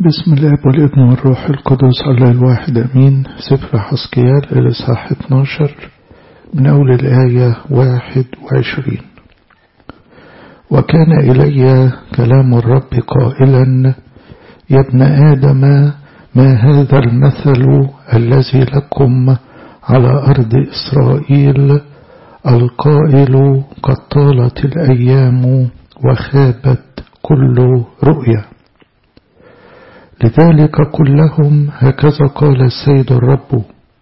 بسم الاب والابن والروح القدس الله الواحد امين سفر حسكيال الاصحاح 12 من اول الايه 21 وكان الي كلام الرب قائلا يا ابن ادم ما هذا المثل الذي لكم على ارض اسرائيل القائل قد طالت الايام وخابت كل رؤيه لذلك قل لهم هكذا قال السيد الرب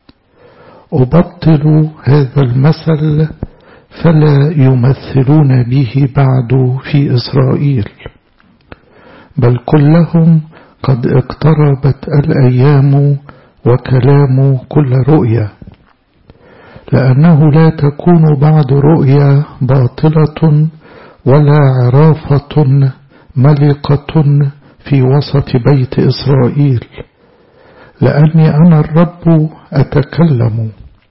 أبطل هذا المثل فلا يمثلون به بعد في إسرائيل بل قل لهم قد اقتربت الأيام وكلام كل رؤيا لأنه لا تكون بعد رؤيا باطلة ولا عرافة ملقة في وسط بيت إسرائيل لأني أنا الرب أتكلم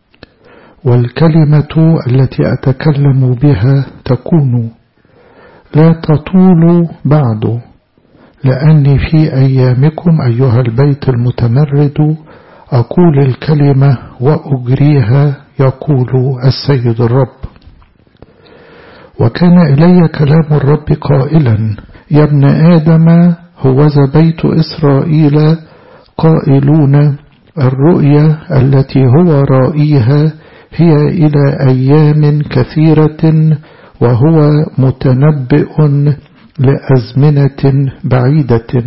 والكلمة التي أتكلم بها تكون لا تطول بعد لأني في أيامكم أيها البيت المتمرد أقول الكلمة وأجريها يقول السيد الرب وكان إلي كلام الرب قائلا يا ابن آدم هوذا بيت إسرائيل قائلون الرؤيا التي هو رائيها هي إلى أيام كثيرة وهو متنبئ لأزمنة بعيدة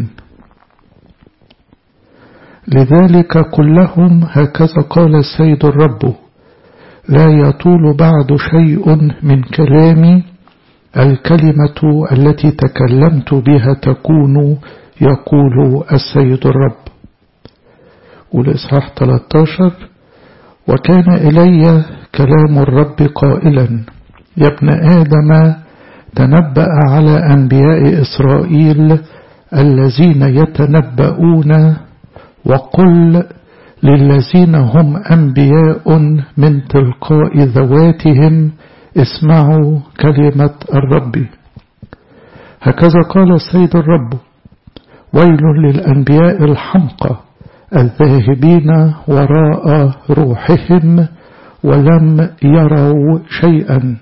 لذلك قل لهم هكذا قال السيد الرب لا يطول بعد شيء من كلامي الكلمة التي تكلمت بها تكون يقول السيد الرب والإصحاح 13 وكان إلي كلام الرب قائلا يا ابن آدم تنبأ على أنبياء إسرائيل الذين يتنبؤون وقل للذين هم أنبياء من تلقاء ذواتهم اسمعوا كلمة الرب هكذا قال السيد الرب ويل للأنبياء الحمقى الذاهبين وراء روحهم ولم يروا شيئا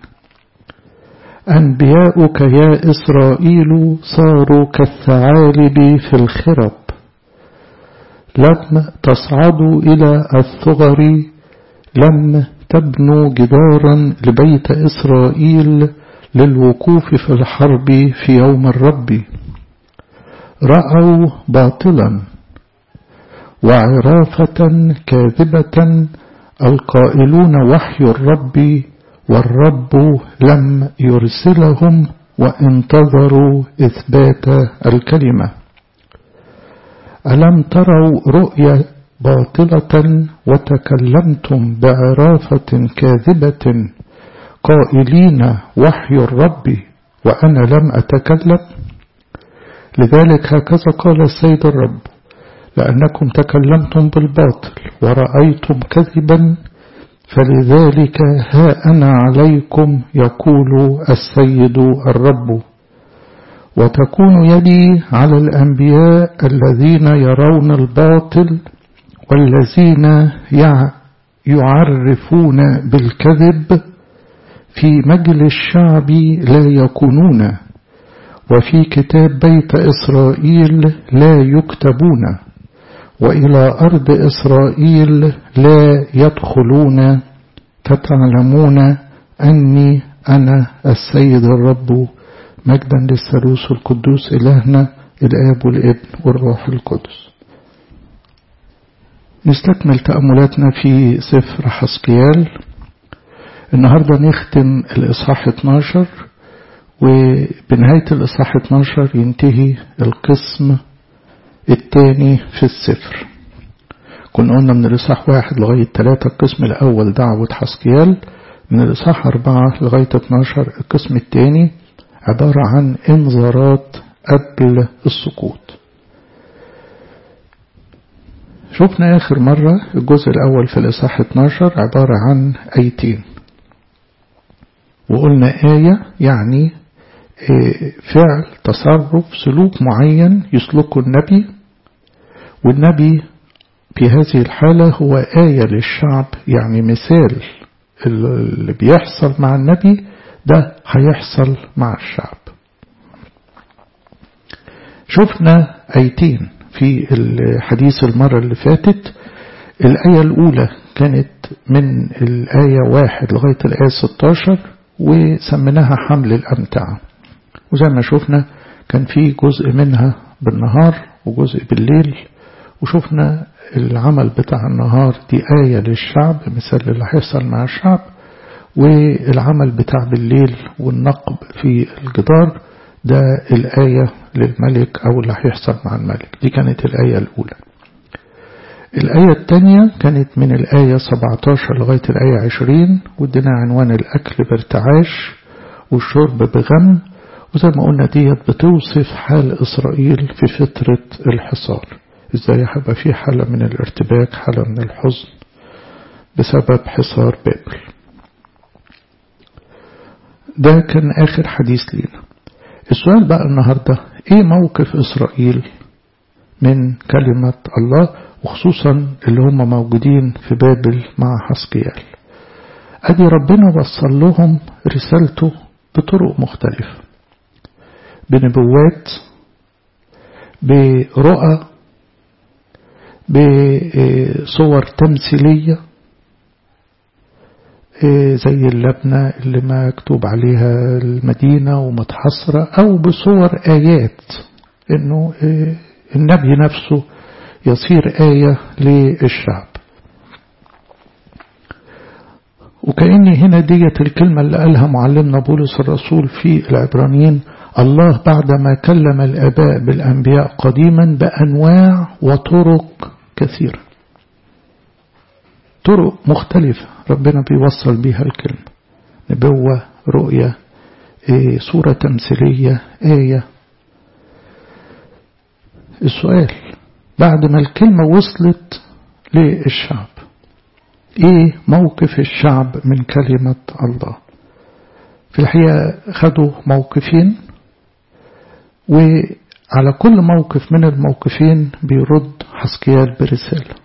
أنبياؤك يا إسرائيل صاروا كالثعالب في الخرب لم تصعدوا إلى الثغر لم تبنوا جدارا لبيت إسرائيل للوقوف في الحرب في يوم الرب رأوا باطلا وعرافة كاذبة القائلون وحي الرب والرب لم يرسلهم وانتظروا إثبات الكلمة ألم تروا رؤيا باطلة وتكلمتم بعرافة كاذبة قائلين وحي الرب وأنا لم أتكلم لذلك هكذا قال السيد الرب لأنكم تكلمتم بالباطل ورأيتم كذبا فلذلك ها أنا عليكم يقول السيد الرب وتكون يدي على الأنبياء الذين يرون الباطل والذين يعرفون بالكذب في مجل الشعب لا يكونون وفي كتاب بيت إسرائيل لا يكتبون وإلى أرض إسرائيل لا يدخلون فتعلمون أني أنا السيد الرب مجدا للثالوث القدوس إلهنا الآب والابن والروح القدس نستكمل تأملاتنا في سفر حسقيال النهاردة نختم الإصحاح 12 وبنهاية الإصحاح 12 ينتهي القسم الثاني في السفر كنا قلنا من الإصحاح واحد لغاية ثلاثة القسم الأول دعوة حسقيال من الإصحاح أربعة لغاية 12 القسم الثاني عبارة عن انذارات قبل السقوط شفنا آخر مرة الجزء الأول في الإصحاح 12 عبارة عن آيتين وقلنا آية يعني فعل تصرف سلوك معين يسلكه النبي والنبي في هذه الحالة هو آية للشعب يعني مثال اللي بيحصل مع النبي ده هيحصل مع الشعب شفنا آيتين في الحديث المرة اللي فاتت الآية الأولى كانت من الآية واحد لغاية الآية 16 وسميناها حمل الأمتعة وزي ما شفنا كان في جزء منها بالنهار وجزء بالليل وشفنا العمل بتاع النهار دي آية للشعب مثال اللي هيحصل مع الشعب والعمل بتاع بالليل والنقب في الجدار ده الآية للملك أو اللي هيحصل مع الملك دي كانت الآية الأولى الآية الثانية كانت من الآية 17 لغاية الآية 20 وادينا عنوان الأكل بارتعاش والشرب بغم وزي ما قلنا ديت بتوصف حال إسرائيل في فترة الحصار ازاي هيبقى في حالة من الارتباك حالة من الحزن بسبب حصار بابل ده كان آخر حديث لينا السؤال بقى النهاردة ايه موقف إسرائيل من كلمة الله وخصوصا اللي هم موجودين في بابل مع حسقيال ادي ربنا وصل لهم رسالته بطرق مختلفة بنبوات برؤى بصور تمثيلية زي اللبنة اللي مكتوب عليها المدينة ومتحصرة أو بصور آيات إنه النبي نفسه يصير آية للشعب وكأن هنا ديت الكلمة اللي قالها معلمنا بولس الرسول في العبرانيين الله بعدما كلم الآباء بالأنبياء قديما بأنواع وطرق كثيرة طرق مختلفة ربنا بيوصل بيها الكلمة نبوة رؤية إيه صورة تمثيلية آية السؤال بعد ما الكلمة وصلت للشعب ايه موقف الشعب من كلمة الله في الحقيقة خدوا موقفين وعلى كل موقف من الموقفين بيرد حسكيال برسالة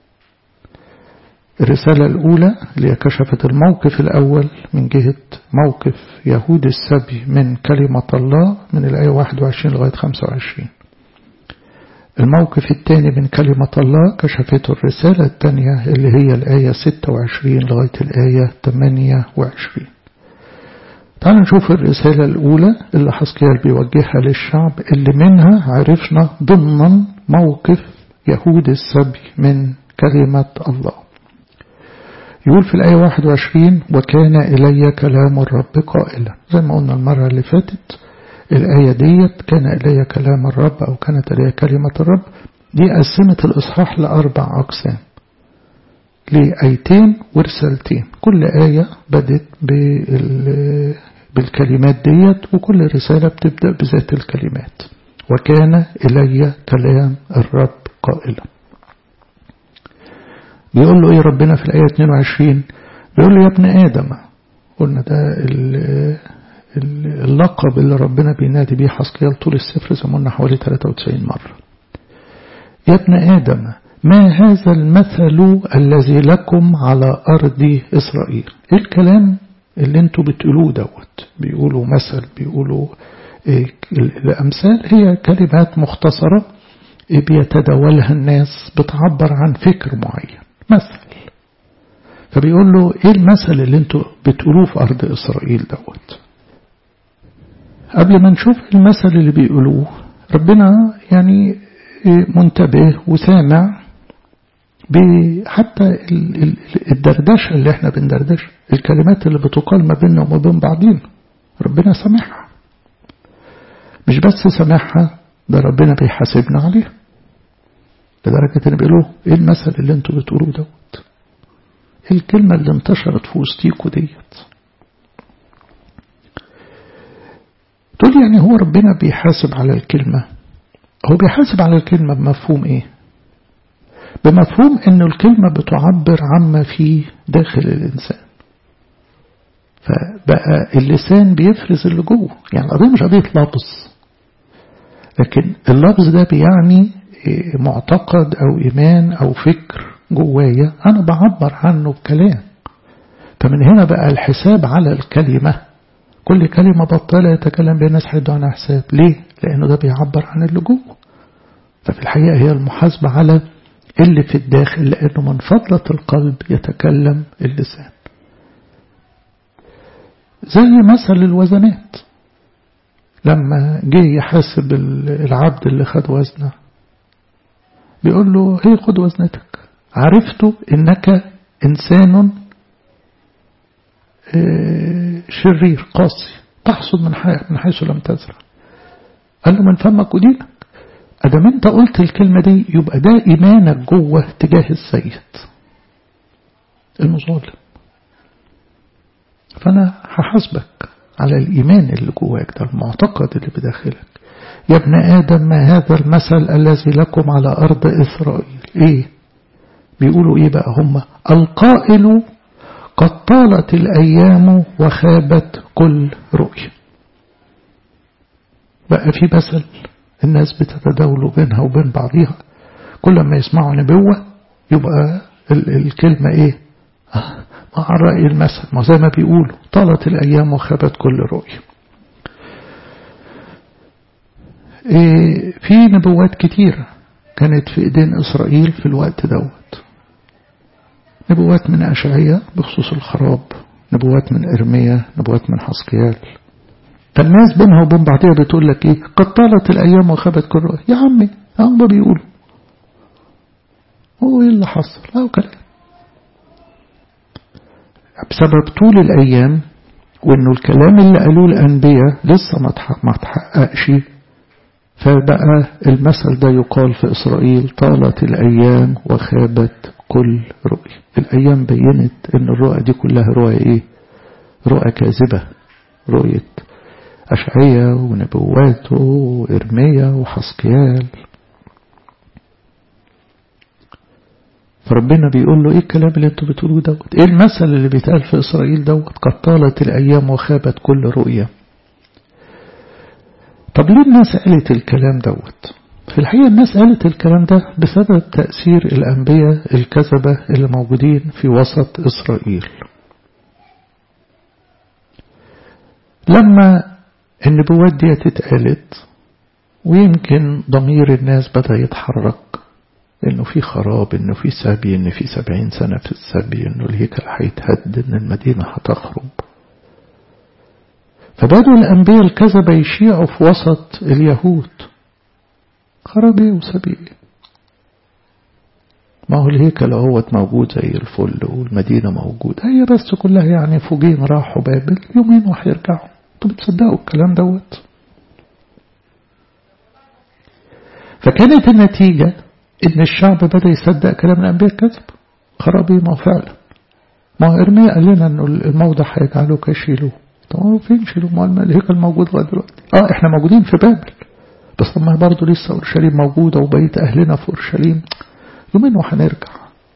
الرسالة الأولى اللي كشفت الموقف الأول من جهة موقف يهود السبي من كلمة الله من الآية 21 لغاية 25 الموقف الثاني من كلمة الله كشفته الرسالة الثانية اللي هي الآية 26 لغاية الآية 28 تعالوا نشوف الرسالة الأولى اللي حسكيال بيوجهها للشعب اللي منها عرفنا ضمنا موقف يهود السبي من كلمة الله يقول في الآية 21 وكان إلي كلام الرب قائلا زي ما قلنا المرة اللي فاتت الآية ديت كان إلي كلام الرب أو كانت إلي كلمة الرب دي قسمت الإصحاح لأربع أقسام لآيتين ورسالتين كل آية بدت بالكلمات ديت وكل رسالة بتبدأ بذات الكلمات وكان إلي كلام الرب قائلا بيقول له إيه ربنا في الآية 22 بيقول له يا ابن آدم قلنا ده اللقب اللي ربنا بينادي بيه حسقيال طول السفر زماننا حوالي 93 مرة يا ابن آدم ما هذا المثل الذي لكم على أرض إسرائيل إيه الكلام اللي انتوا بتقولوه دوت بيقولوا مثل بيقولوا إيه الأمثال هي كلمات مختصرة إيه بيتداولها الناس بتعبر عن فكر معين مثل فبيقول له ايه المثل اللي انتوا بتقولوه في أرض إسرائيل دوت قبل ما نشوف المثل اللي بيقولوه ربنا يعني منتبه وسامع بحتى الدردشة اللي احنا بندردش الكلمات اللي بتقال ما بيننا وما بين بعضين ربنا سامعها مش بس سامعها ده ربنا بيحاسبنا عليها لدرجة ان بيقولوا ايه المثل اللي انتوا بتقولوه دوت ايه الكلمة اللي انتشرت في وسطيكوا ديت تقول يعني هو ربنا بيحاسب على الكلمة هو بيحاسب على الكلمة بمفهوم ايه بمفهوم ان الكلمة بتعبر عما في داخل الانسان فبقى اللسان بيفرز اللي جوه يعني القضية مش قضية لفظ لكن اللفظ ده بيعني معتقد أو إيمان أو فكر جوايا أنا بعبر عنه بكلام فمن هنا بقى الحساب على الكلمة كل كلمة بطالة يتكلم بها الناس هيدوا عنها حساب ليه؟ لأنه ده بيعبر عن اللي جوه ففي الحقيقة هي المحاسبة على اللي في الداخل لأنه من فضلة القلب يتكلم اللسان زي مثل الوزنات لما جه يحاسب العبد اللي خد وزنه بيقول له هي خد وزنتك عرفت انك انسان شرير قاسي تحصد من من حيث لم تزرع قال له من فمك ودينك ادام انت قلت الكلمه دي يبقى ده ايمانك جوه تجاه السيد المظالم فانا هحاسبك على الايمان اللي جواك ده المعتقد اللي بداخلك يا ابن ادم ما هذا المثل الذي لكم على ارض اسرائيل ايه بيقولوا ايه بقى هم القائل قد طالت الايام وخابت كل رؤيه بقى في مثل الناس بتتداولوا بينها وبين بعضيها كل ما يسمعوا نبوة يبقى الكلمة ايه مع رأي المثل ما زي ما بيقولوا طالت الأيام وخابت كل رؤية إيه في نبوات كتيرة كانت في ايدين إسرائيل في الوقت دوت نبوات من أشعية بخصوص الخراب نبوات من إرميا نبوات من حسقيال فالناس بينها وبين بعضها بتقول لك ايه قد طالت الايام وخابت كل رؤية يا عمي هم بيقولوا هو ايه اللي حصل لا كلام بسبب طول الايام وانه الكلام اللي قالوه الانبياء لسه ما تحققش فبقى المثل ده يقال في اسرائيل طالت الايام وخابت كل رؤية الايام بينت ان الرؤى دي كلها رؤى ايه رؤى كاذبة رؤية أشعية ونبواته وإرميا وحسقيال فربنا بيقول له ايه الكلام اللي انتوا بتقولوه دوت ايه المثل اللي بيتقال في اسرائيل دوت قد طالت الايام وخابت كل رؤية طب ليه الناس قالت الكلام دوت في الحقيقة الناس قالت الكلام ده بسبب تأثير الأنبياء الكذبة اللي موجودين في وسط إسرائيل لما النبوات دي اتقالت ويمكن ضمير الناس بدأ يتحرك انه في خراب انه في سبي ان في سبعين سنة في السبي انه الهيكل هيتهد ان المدينة هتخرب فبدوا الأنبياء الكذبة يشيعوا في وسط اليهود خراب ايه وسبي ايه ما هو الهيكل اهوت موجود زي الفل والمدينة موجودة هي بس كلها يعني فوجين راحوا بابل يومين وهيرجعوا انتوا بتصدقوا الكلام دوت فكانت النتيجة ان الشعب بدأ يصدق كلام الانبياء الكذب خرابي ما فعلا ما هو ارميا قال لنا انه الموضع هيجعلوه كيشيلوه طب فين شيلوه ما الهيكل موجود لغايه دلوقتي اه احنا موجودين في بابل بس ما برضه لسه اورشليم موجوده وبقيه اهلنا في اورشليم يومين وهنرجع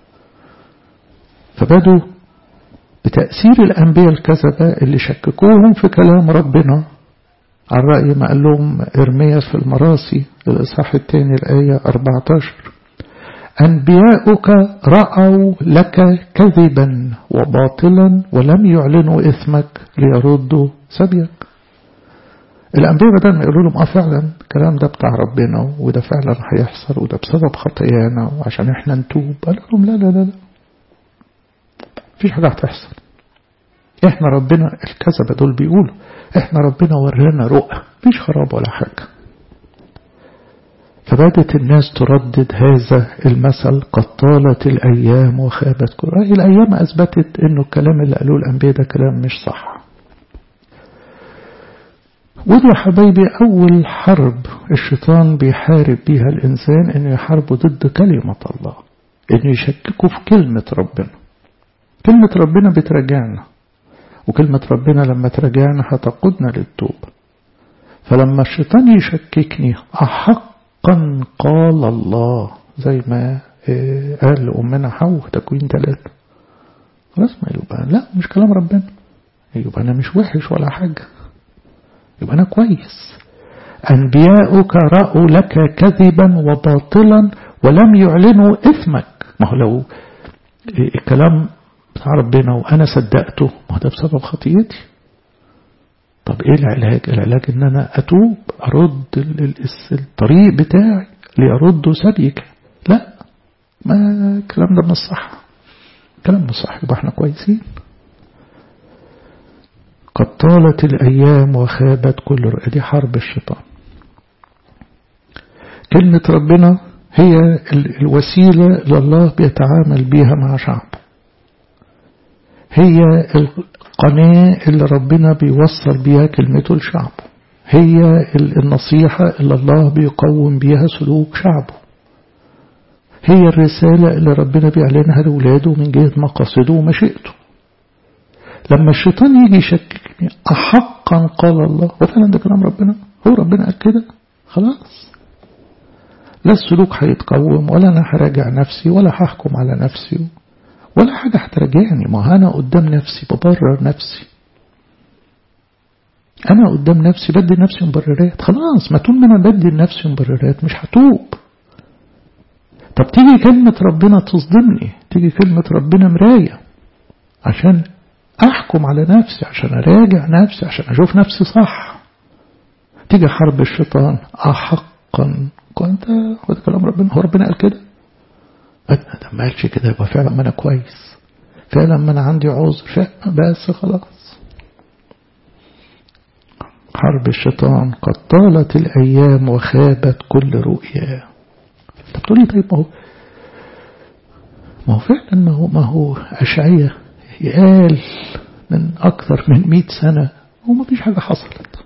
فبدوا بتأثير الأنبياء الكذبة اللي شككوهم في كلام ربنا على رأي ما قال لهم إرميا في المراسي الإصحاح الثاني الآية 14 أنبياؤك رأوا لك كذبا وباطلا ولم يعلنوا إثمك ليردوا سبيك الأنبياء بدل ما يقولوا لهم اه فعلا الكلام ده بتاع ربنا وده فعلا هيحصل وده بسبب خطايانا وعشان احنا نتوب قال لهم لا لا لا لا مفيش حاجة هتحصل احنا ربنا الكذبة دول بيقولوا احنا ربنا ورانا رؤى مفيش خراب ولا حاجة فبدت الناس تردد هذا المثل قد طالت الأيام وخابت كل الأيام أثبتت أنه الكلام اللي قالوه الأنبياء ده كلام مش صح ودي يا حبايبي أول حرب الشيطان بيحارب بيها الإنسان إنه يحاربه ضد كلمة الله إنه يشككه في كلمة ربنا كلمة ربنا بترجعنا وكلمة ربنا لما ترجعنا هتقودنا للتوبة فلما الشيطان يشككني أحقا قال الله زي ما قال لأمنا حواء تكوين ثلاثة خلاص ما يبقى لا مش كلام ربنا يبقى أنا مش وحش ولا حاجة يبقى أنا كويس أنبياؤك رأوا لك كذبا وباطلا ولم يعلنوا إثمك ما هو لو الكلام بتاع ربنا وأنا صدقته ما هو ده بسبب خطيتي طب إيه العلاج العلاج إن أنا أتوب أرد الطريق بتاعي لأرد سبيك لا ما الكلام ده مش صح الكلام مش صح يبقى احنا كويسين قد طالت الأيام وخابت كل رؤية دي حرب الشيطان كلمة ربنا هي الوسيلة اللي الله بيتعامل بيها مع شعبه هي القناة اللي ربنا بيوصل بيها كلمته لشعبه هي النصيحة اللي الله بيقوم بيها سلوك شعبه هي الرسالة اللي ربنا بيعلنها لأولاده من جهة مقاصده ومشيئته لما الشيطان يجي يشككني أحقا قال الله وفعلا ده كلام ربنا هو ربنا قال كده خلاص لا السلوك هيتقوم ولا أنا هراجع نفسي ولا هحكم على نفسي ولا حاجة هتراجعني ما أنا قدام نفسي ببرر نفسي أنا قدام نفسي بدي نفسي مبررات خلاص ما طول ما أنا بدي لنفسي مبررات مش هتوب طب تيجي كلمة ربنا تصدمني تيجي كلمة ربنا مراية عشان أحكم على نفسي عشان أراجع نفسي عشان أشوف نفسي صح تيجي حرب الشيطان أحقا كنت هو ده كلام ربنا هو ربنا قال كده ده ما قالش كده يبقى فعلا ما أنا كويس فعلا ما أنا عندي عذر بس خلاص حرب الشيطان قد طالت الأيام وخابت كل رؤيا طب تقولي طيب ما هو ما هو فعلا ما هو ما هو أشعية قال من أكثر من مئة سنة وما فيش حاجة حصلت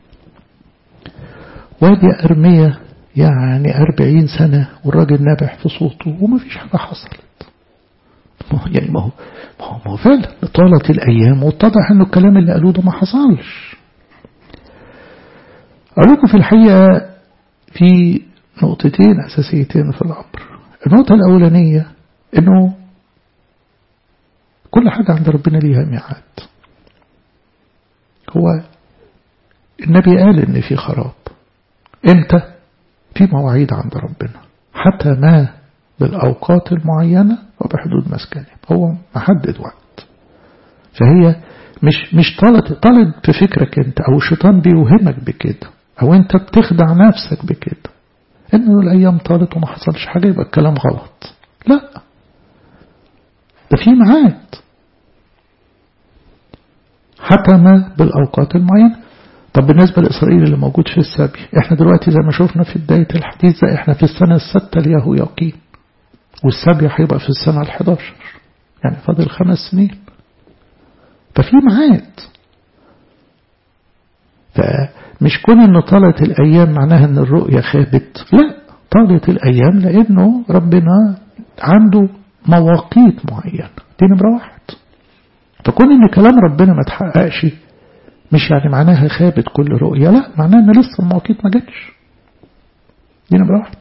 وادي أرمية يعني أربعين سنة والراجل نابح في صوته وما فيش حاجة حصلت يعني ما هو ما هو, ما هو فعلا طالت الأيام واتضح أنه الكلام اللي قالوه ده ما حصلش أقول لكم في الحقيقة في نقطتين أساسيتين في الأمر النقطة الأولانية أنه كل حاجة عند ربنا ليها ميعاد هو النبي قال ان في خراب امتى في مواعيد عند ربنا حتى ما بالأوقات المعينة وبحدود مسكنه هو محدد وقت فهي مش مش طالت طالت في فكرك انت او الشيطان بيوهمك بكده او انت بتخدع نفسك بكده انه الايام طالت وما حصلش حاجه يبقى الكلام غلط لا ده في ميعاد حكم بالأوقات المعينة طب بالنسبة لإسرائيل اللي موجود في السبي احنا دلوقتي زي ما شفنا في بداية الحديث ده احنا في السنة الستة ليهو يقين والسبي هيبقى في السنة الحداشر يعني فاضل خمس سنين ففي ميعاد فمش كون ان طالت الأيام معناها ان الرؤية خابت لا طالت الأيام لأنه ربنا عنده مواقيت معينة دي نمرة واحد فكون ان كلام ربنا ما تحققش مش يعني معناها خابت كل رؤية لا معناها ان لسه المواقيت ما جاتش دي نمرة واحد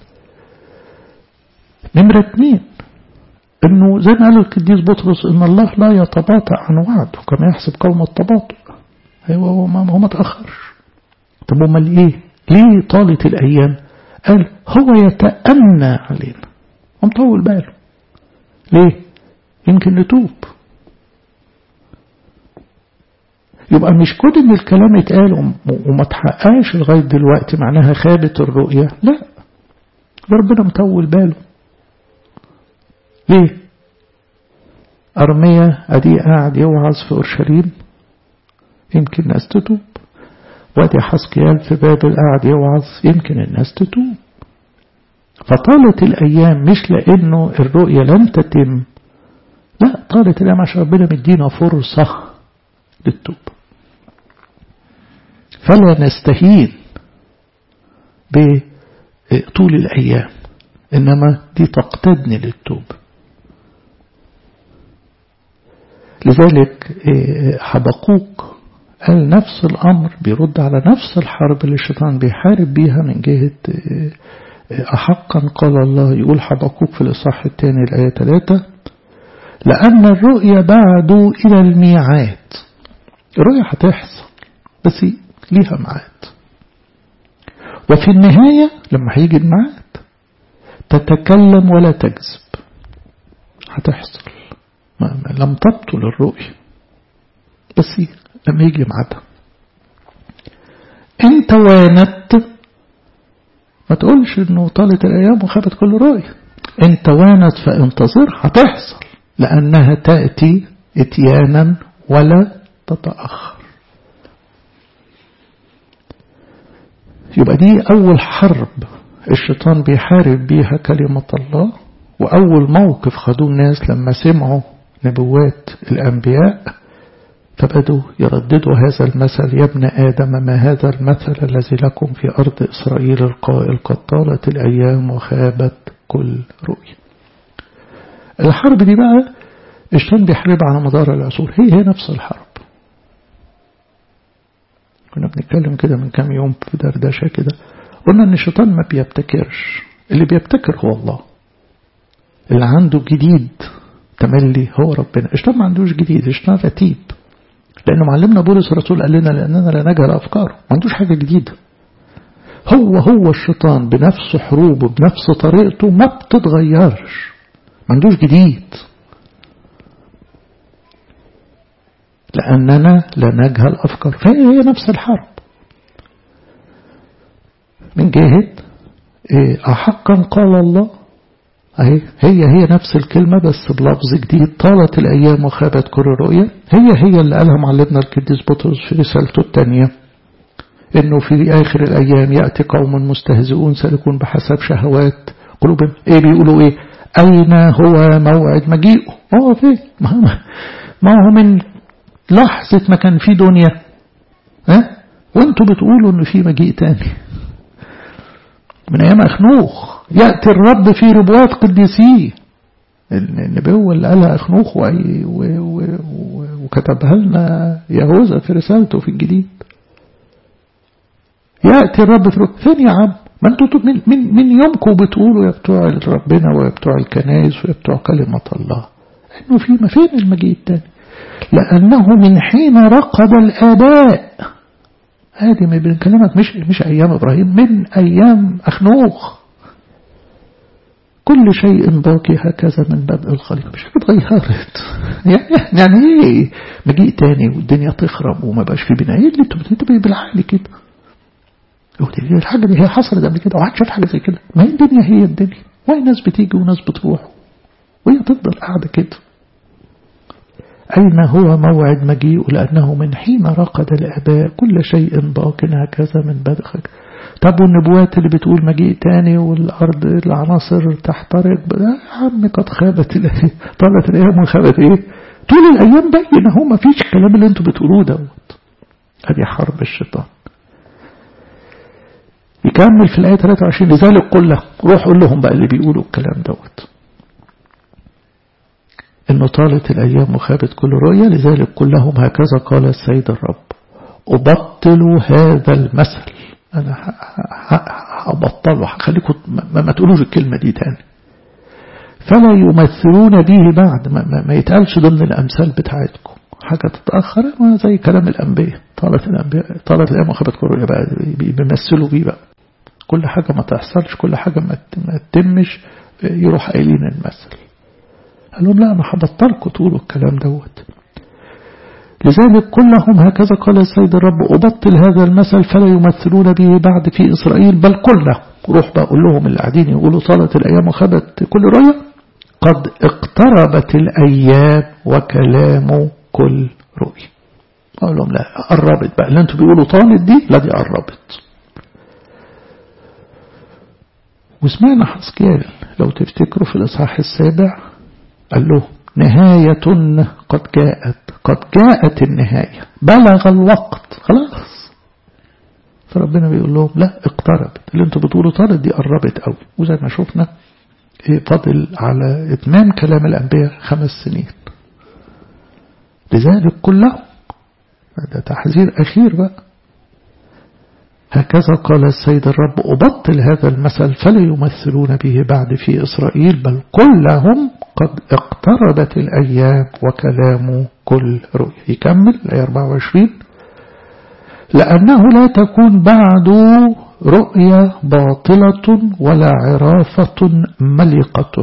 نمرة اتنين انه زي ما قال القديس بطرس ان الله لا يتباطأ عن وعده كما يحسب قوم التباطؤ هو هو ما, هو ما تأخرش طب امال ايه ليه طالت الايام قال هو يتأنى علينا ومطول باله ليه يمكن نتوب يبقى مش كل ان الكلام اتقال وما تحققش لغاية دلوقتي معناها خابت الرؤية لا ده ربنا مطول باله ليه أرمية أدي قاعد يوعظ في أورشليم يمكن الناس تتوب وادي حسكيال في بابل قاعد يوعظ يمكن الناس تتوب فطالت الأيام مش لأنه الرؤية لم تتم لا طالت الأيام عشان ربنا مدينا فرصة للتوب فلا نستهين بطول الأيام إنما دي تقتدني للتوب لذلك حبقوق قال نفس الأمر بيرد على نفس الحرب اللي الشيطان بيحارب بيها من جهة أحقا قال الله يقول حبقوق في الإصحاح الثاني الآية 3 لأن الرؤيا بعد إلى الميعاد الرؤيا هتحصل بس ليها ميعاد وفي النهاية لما هيجي الميعاد تتكلم ولا تكذب هتحصل ما ما لم تبطل الرؤية بس لما يجي ميعادها انت وانت ما تقولش انه طالت الايام وخابت كل رؤية انت وانت فانتظر هتحصل لانها تأتي اتيانا ولا تتأخر يبقى دي أول حرب الشيطان بيحارب بيها كلمة الله وأول موقف خدوه الناس لما سمعوا نبوات الأنبياء فبدوا يرددوا هذا المثل يا ابن آدم ما هذا المثل الذي لكم في أرض إسرائيل القائل قد طالت الأيام وخابت كل رؤية الحرب دي بقى الشيطان بيحاربها على مدار العصور هي هي نفس الحرب كنا بنتكلم كده من كام يوم في دردشة كده قلنا ان الشيطان ما بيبتكرش اللي بيبتكر هو الله اللي عنده جديد تملي هو ربنا الشيطان ما عندوش جديد الشيطان رتيب لانه معلمنا بولس الرسول قال لنا لاننا لا نجهل افكاره ما عندوش حاجه جديده هو هو الشيطان بنفس حروبه بنفس طريقته ما بتتغيرش ما عندوش جديد لأننا لا نجهل أفكار فهي هي نفس الحرب من جهة إيه أحقا قال الله أهي هي هي نفس الكلمة بس بلفظ جديد طالت الأيام وخابت كل رؤية هي هي اللي قالها معلمنا القديس بطرس في رسالته الثانية إنه في آخر الأيام يأتي قوم مستهزئون سالكون بحسب شهوات قلوبهم إيه بيقولوا إيه أين هو موعد مجيئه هو فين ما هو من لحظة ما كان في دنيا ها وانتوا بتقولوا ان في مجيء تاني من ايام اخنوخ يأتي الرب في ربوات قديسيه النبوة اللي قالها اخنوخ وكتبها لنا يهوذا في رسالته في الجديد يأتي الرب في ربوات فين يا عم ما انتوا من, من, من يومكم بتقولوا يا بتوع ربنا ويا بتوع الكنائس ويا بتوع كلمة الله انه في ما فين المجيء التاني لأنه من حين رقد الآباء هذه ما بنكلمك مش مش أيام إبراهيم من أيام أخنوخ كل شيء باقي هكذا من بدء الخليقة مش اتغيرت يعني يعني ايه مجيء تاني والدنيا تخرب وما بقاش في بناء ايه اللي انتوا بتبقى بالعقل كده الحاجة دي هي حصلت قبل كده وحد شاف حاجة زي كده ما هي الدنيا هي الدنيا وهي ناس بتيجي وناس بتروح وهي تفضل قاعدة كده أين هو موعد مجيء لأنه من حين رقد الآباء كل شيء باق هكذا من بدء طب والنبوات اللي بتقول مجيء تاني والأرض العناصر تحترق يا عم قد خابت الأيام طالت الأيام وخابت إيه طول الأيام باين أهو ما فيش الكلام اللي أنتوا بتقولوه دوت هذه حرب الشيطان يكمل في الآية 23 لذلك قل له روح قول لهم بقى اللي بيقولوا الكلام دوت إنه طالت الأيام وخابت كل رؤية لذلك قل لهم هكذا قال السيد الرب أبطلوا هذا المثل أنا هبطله هخليكم ما, ما تقولوش الكلمة دي تاني فلا يمثلون به بعد ما, ما, ما يتقالش ضمن الأمثال بتاعتكم حاجة تتأخر ما زي كلام الأنبياء طالت الأنبياء طالت الأيام وخابت كل رؤية بقى بيمثلوا بيه بقى كل حاجة ما تحصلش كل حاجة ما تتمش يروح قايلين المثل قال لهم لا أنا هبطلكم تقولوا الكلام دوت لذلك كلهم هكذا قال السيد الرب أبطل هذا المثل فلا يمثلون به بعد في إسرائيل بل كله روح بقى أقول لهم اللي قاعدين يقولوا طالت الأيام وخبت كل رؤية قد اقتربت الأيام وكلام كل رؤية أقول لهم لا قربت بقى اللي انتوا بيقولوا طالت دي لا دي قربت وسمعنا حسكيال لو تفتكروا في الإصحاح السابع قال له نهاية قد جاءت قد جاءت النهاية بلغ الوقت خلاص فربنا بيقول لهم لا اقتربت اللي انتوا بتقولوا طارت دي قربت قوي وزي ما شفنا فضل على اتمام كلام الانبياء خمس سنين لذلك كله ده تحذير اخير بقى هكذا قال السيد الرب أبطل هذا المثل فلا يمثلون به بعد في إسرائيل بل كلهم قد اقتربت الأيام وكلام كل رؤية يكمل الآية 24 لأنه لا تكون بعد رؤيا باطلة ولا عرافة ملقة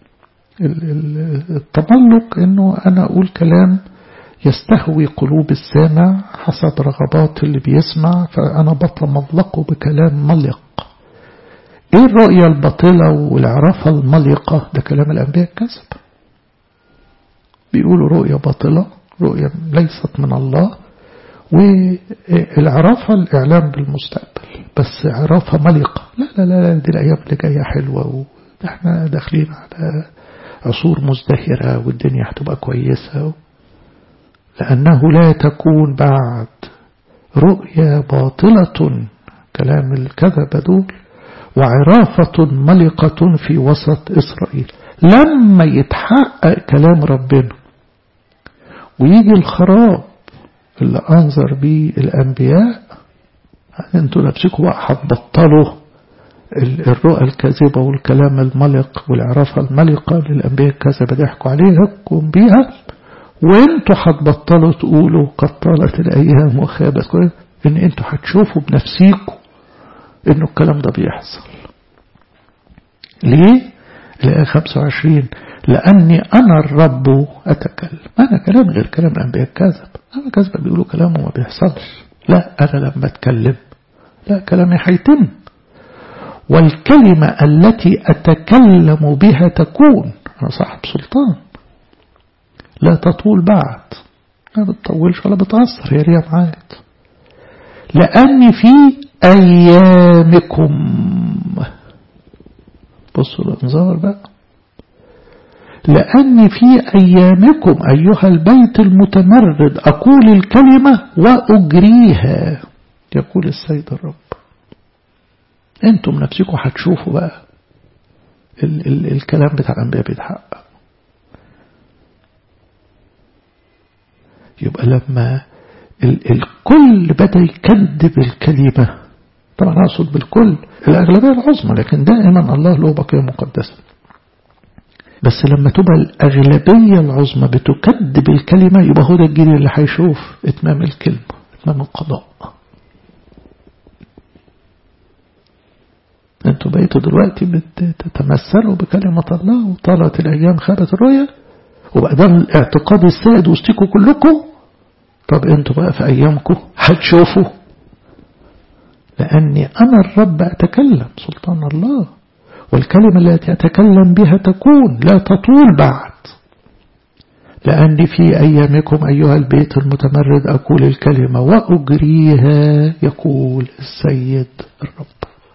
التملق انه انا اقول كلام يستهوي قلوب السامع حسب رغبات اللي بيسمع فانا بتملقه بكلام ملق ايه الرؤية الباطلة والعرافة الملقة ده كلام الانبياء كذب بيقولوا رؤية باطلة رؤية ليست من الله والعرافة الإعلام بالمستقبل بس عرافة ملقة لا لا لا دي الأيام اللي جاية حلوة وإحنا داخلين على عصور مزدهرة والدنيا هتبقى كويسة لأنه لا تكون بعد رؤيا باطلة كلام الكذبة دول وعرافة ملقة في وسط إسرائيل لما يتحقق كلام ربنا ويجي الخراب اللي أنظر به الأنبياء انتوا نفسكم بقى هتبطلوا الرؤى الكاذبة والكلام الملق والعرافة الملقة للأنبياء الكاذبة ضحكوا عليكم بيها وانتوا هتبطلوا تقولوا قد طالت الأيام وخابت ان انتوا هتشوفوا بنفسيكم انه الكلام ده بيحصل ليه؟ الآية 25 لأني أنا الرب أتكلم أنا كلام غير كلام الأنبياء الكاذب أنا كذب بيقولوا كلام وما بيحصلش لا أنا لما أتكلم لا كلامي هيتم والكلمة التي أتكلم بها تكون أنا صاحب سلطان لا تطول بعد ما بتطولش ولا بتأثر هي ليها معاد لأني في أيامكم بصوا الانظار بقى لأني في أيامكم أيها البيت المتمرد أقول الكلمة وأجريها يقول السيد الرب أنتم نفسكم هتشوفوا بقى ال ال الكلام بتاع الأنبياء بيتحقق يبقى لما ال الكل بدأ يكذب الكلمة طبعا أقصد بالكل الأغلبية العظمى لكن دائما الله له بقية مقدسة بس لما تبقى الأغلبية العظمى بتكذب الكلمة يبقى هو ده الجيل اللي هيشوف إتمام الكلمة إتمام القضاء انتوا بقيتوا دلوقتي بتتمثلوا بكلمة الله وطالت الأيام خابت الرؤيا وبقى ده الاعتقاد السائد وسطكم كلكم طب انتوا بقى في أيامكم هتشوفوا لأني أنا الرب أتكلم سلطان الله والكلمة التي أتكلم بها تكون لا تطول بعد لأني في أيامكم أيها البيت المتمرد أقول الكلمة وأجريها يقول السيد الرب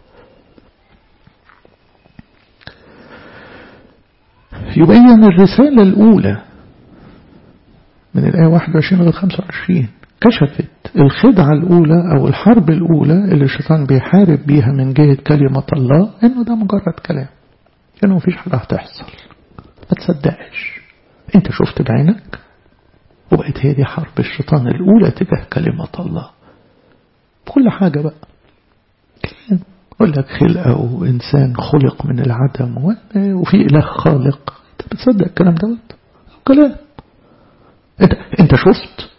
يبين الرسالة الأولى من الآية 21 لغاية 25 كشفت الخدعة الأولى أو الحرب الأولى اللي الشيطان بيحارب بيها من جهة كلمة الله إنه ده مجرد كلام إنه مفيش حاجة هتحصل ما تصدقش أنت شفت بعينك وبقت هي دي حرب الشيطان الأولى تجاه كلمة الله كل حاجة بقى كلام يقول لك خلقة وإنسان خلق من العدم وفي إله خالق أنت بتصدق الكلام دوت كلام أنت أنت شفت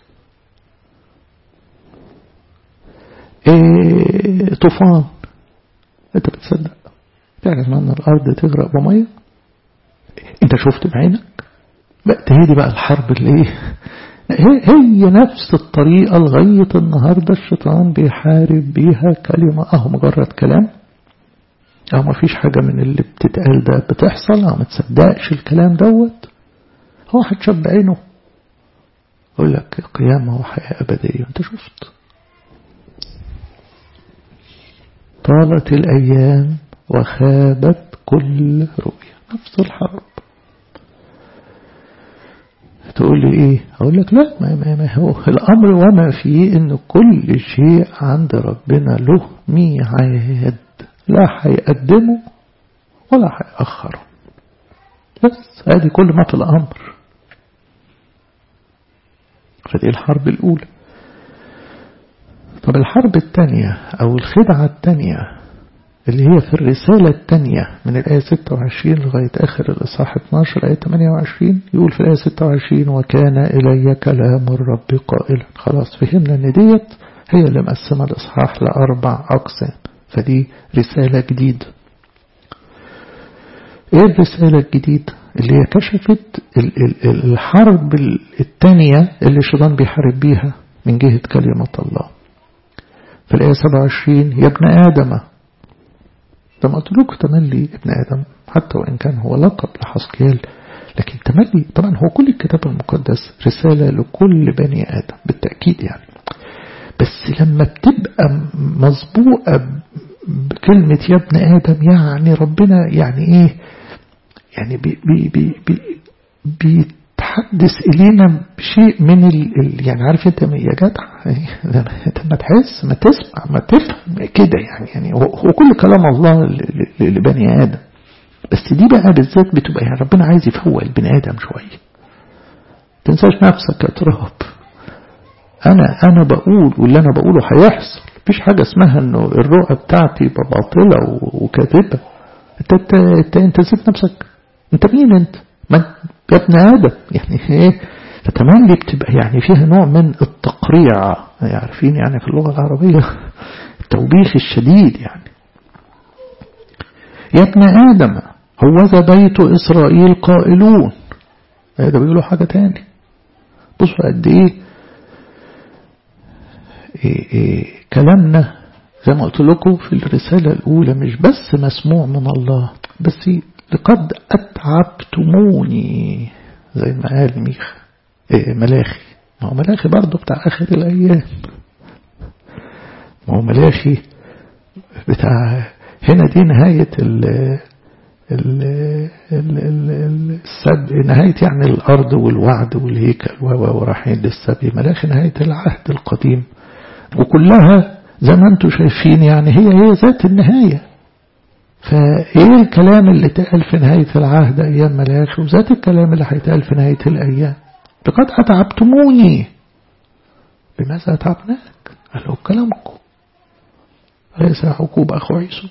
إيه طوفان انت بتصدق تعرف ان الارض تغرق بميه انت شفت بعينك بقت هي دي بقى الحرب اللي ايه هي, هي نفس الطريقة لغاية النهاردة الشيطان بيحارب بيها كلمة اهو مجرد كلام اهو ما فيش حاجة من اللي بتتقال ده بتحصل اهو ما تصدقش الكلام دوت هو هتشاف بعينه يقول لك قيامة وحياة أبدية انت شفت طالت الأيام وخابت كل رؤية نفس الحرب تقول لي ايه اقول لك لا ما, ما, ما هو الامر وما فيه ان كل شيء عند ربنا له ميعاد لا هيقدمه ولا هيأخره بس ادي كل ما في الامر فدي الحرب الاولى طب الحرب الثانية أو الخدعة الثانية اللي هي في الرسالة الثانية من الآية 26 لغاية آخر الإصحاح 12 آية 28 يقول في الآية 26 وكان إلي كلام الرب قائلا خلاص فهمنا إن ديت هي اللي مقسمة الإصحاح لأربع أقسام فدي رسالة جديدة ايه الرسالة الجديدة اللي هي كشفت الحرب الثانية اللي الشيطان بيحارب بيها من جهة كلمة الله في الآية 27 يا ابن آدم لما قلت لكم تملي ابن آدم حتى وإن كان هو لقب لحسكيال لكن تملي طبعا هو كل الكتاب المقدس رسالة لكل بني آدم بالتأكيد يعني بس لما بتبقى مسبوقة بكلمة يا ابن آدم يعني ربنا يعني إيه يعني بي بي بي بي بيتحدث إلينا بشيء من ال ال يعني عارف أنت يا جدع ما تحس ما تسمع ما تفهم كده يعني يعني هو, هو كل كلام الله لبني آدم بس دي بقى بالذات بتبقى يعني ربنا عايز يفوق البني آدم شوية تنساش نفسك يا تراب أنا أنا بقول واللي أنا بقوله هيحصل مفيش حاجة اسمها إنه الرؤى بتاعتي باطلة وكاذبة أنت أنت أنت أنت نسيت نفسك أنت مين أنت؟ ما يا ابن آدم يعني إيه فتملي بتبقى يعني فيها نوع من التقريع عارفين يعني في اللغة العربية التوبيخ الشديد يعني يا ابن آدم هوذا بيت إسرائيل قائلون هذا بيقولوا حاجة تاني بصوا قد إيه, إيه, إيه كلامنا زي ما قلت لكم في الرسالة الأولى مش بس مسموع من الله بس لقد أتعبتموني زي ما قال ميخ إيه ملاخي ما هو ملاخي برضه بتاع آخر الأيام ما هو ملاخي بتاع هنا دي نهاية ال ال ال السب نهاية يعني الأرض والوعد والهيكل ورايحين للسبي ملاخي نهاية العهد القديم وكلها زي ما انتم شايفين يعني هي هي ذات النهاية فايه الكلام اللي اتقال في نهاية العهد أيام ملاخي وذات الكلام اللي هيتقال في نهاية الأيام لقد أتعبتموني بماذا أتعبناك قال له كلامكم ليس عقوب أخو عيسو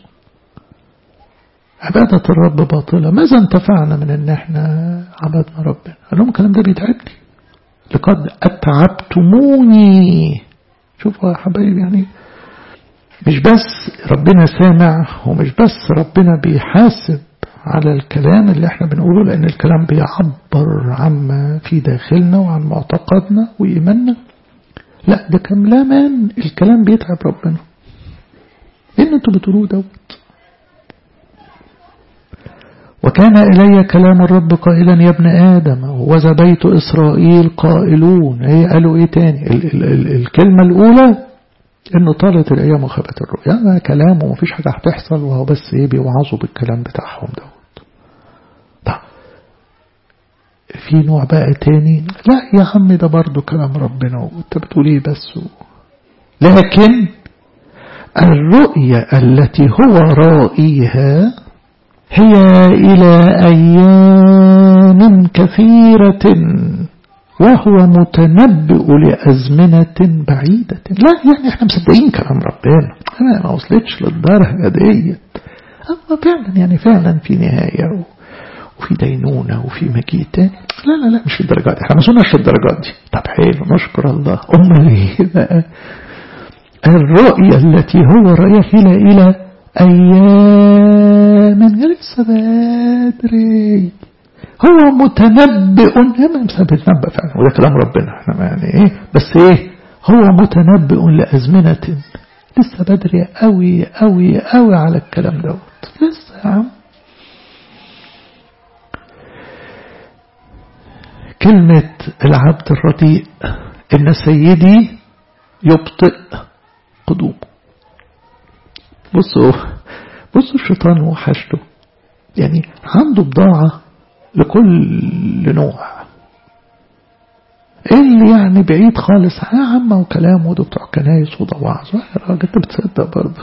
عبادة الرب باطلة ماذا انتفعنا من ان احنا عبدنا ربنا قال لهم الكلام ده بيتعبني لقد أتعبتموني شوفوا يا حبايب يعني مش بس ربنا سامع ومش بس ربنا بيحاسب على الكلام اللي احنا بنقوله لأن الكلام بيعبر عما في داخلنا وعن معتقدنا وإيماننا لا ده كمان الكلام بيتعب ربنا إيه انتوا بتقولوه دوت وكان إلي كلام الرب قائلا يا ابن آدم وذا بيت إسرائيل قائلون هي قالوا إيه تاني ال ال ال الكلمة الأولى إنه طالت الأيام وخبت الرؤيا يعني كلام ومفيش حاجة هتحصل وهو بس إيه بيوعظوا بالكلام بتاعهم دوت طب في نوع بقى تاني لا يا عم ده برضو كلام ربنا وانت بتقول ايه بس و... لكن الرؤية التي هو رائيها هي إلى أيام كثيرة وهو متنبئ لأزمنة بعيدة لا يعني احنا مصدقين كلام ربنا أنا ما وصلتش للدرجة ديت أما فعلا يعني فعلا في نهاية وفي دينونة وفي مجيء تاني لا لا لا مش في الدرجات دي احنا ما وصلناش للدرجات دي طب حلو نشكر الله أمال ايه بقى الرؤية التي هو رأيها إلى أيام لسه بدري هو متنبئ ما بيتنبأ فعلا وده كلام ربنا احنا يعني ايه بس ايه هو متنبئ لأزمنة لسه بدري قوي قوي قوي على الكلام دوت لسه يا عم كلمة العبد الرديء إن سيدي يبطئ قدومه بصوا بصوا الشيطان وحشته يعني عنده بضاعة لكل نوع اللي يعني بعيد خالص يا عم وكلام وده بتوع كنايس وده وعظ يا راجل انت بتصدق برضه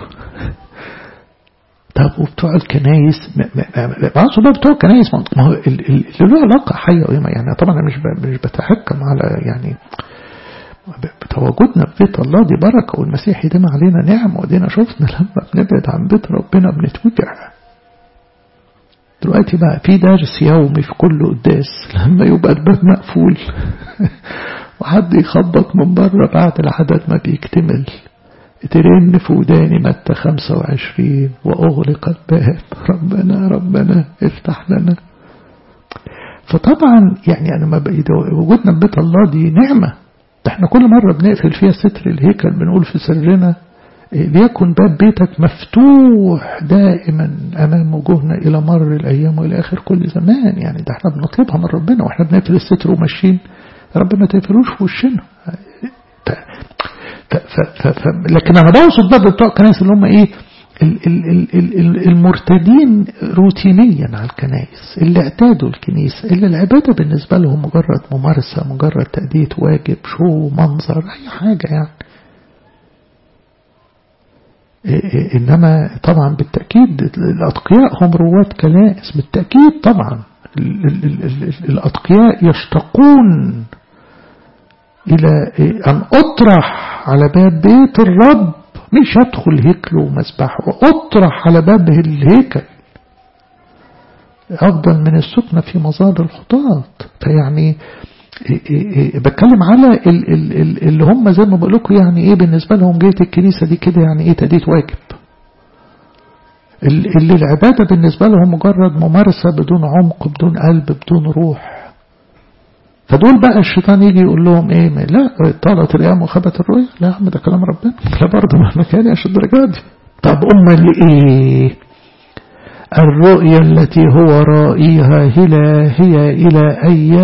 طب وبتوع الكنايس معصوا بقى بتوع الكنايس ما هو اللي له علاقة حية يعني طبعا انا مش مش بتحكم على يعني بتواجدنا في بيت الله دي بركة والمسيح يديم علينا نعم ودينا شفنا لما بنبعد عن بيت ربنا بنتوجع دلوقتي بقى في درس يومي في كل قداس لما يبقى الباب مقفول وحد يخبط من بره بعد العدد ما بيكتمل ترن في وداني متى 25 وأغلق الباب ربنا ربنا افتح لنا فطبعا يعني أنا ما وجودنا في بيت الله دي نعمة ده احنا كل مرة بنقفل فيها ستر الهيكل بنقول في سرنا ليكن باب بيتك مفتوح دائما أمام وجوهنا إلى مر الأيام وإلى آخر كل زمان يعني ده احنا بنطلبها من ربنا واحنا بنقفل الستر وماشيين ربنا ما تقفلوش في وشنا ف ف ف ف لكن أنا بوصد بقى بتوع الكنائس اللي هم إيه المرتدين روتينيا على الكنائس اللي اعتادوا الكنيسة اللي العبادة بالنسبة لهم مجرد ممارسة مجرد تأدية واجب شو منظر أي حاجة يعني إنما طبعا بالتأكيد الأتقياء هم رواد كنائس بالتأكيد طبعا الأتقياء يشتقون إلى أن أطرح على باب بيت الرب مش أدخل هيكله ومسبحه أطرح على باب الهيكل أفضل من السكنة في مزاد الخطاة فيعني بتكلم على اللي هم زي ما بقول لكم يعني ايه بالنسبة لهم جهة الكنيسة دي كده يعني ايه تأديت واجب اللي العبادة بالنسبة لهم مجرد ممارسة بدون عمق بدون قلب بدون روح فدول بقى الشيطان يجي يقول لهم ايه لا طالت الايام وخبت الرؤيا لا يا عم ده كلام ربنا لا برضه مهما كان عشان الدرجات دي طب امال ايه الرؤيا التي هو رائيها هلا هي إلى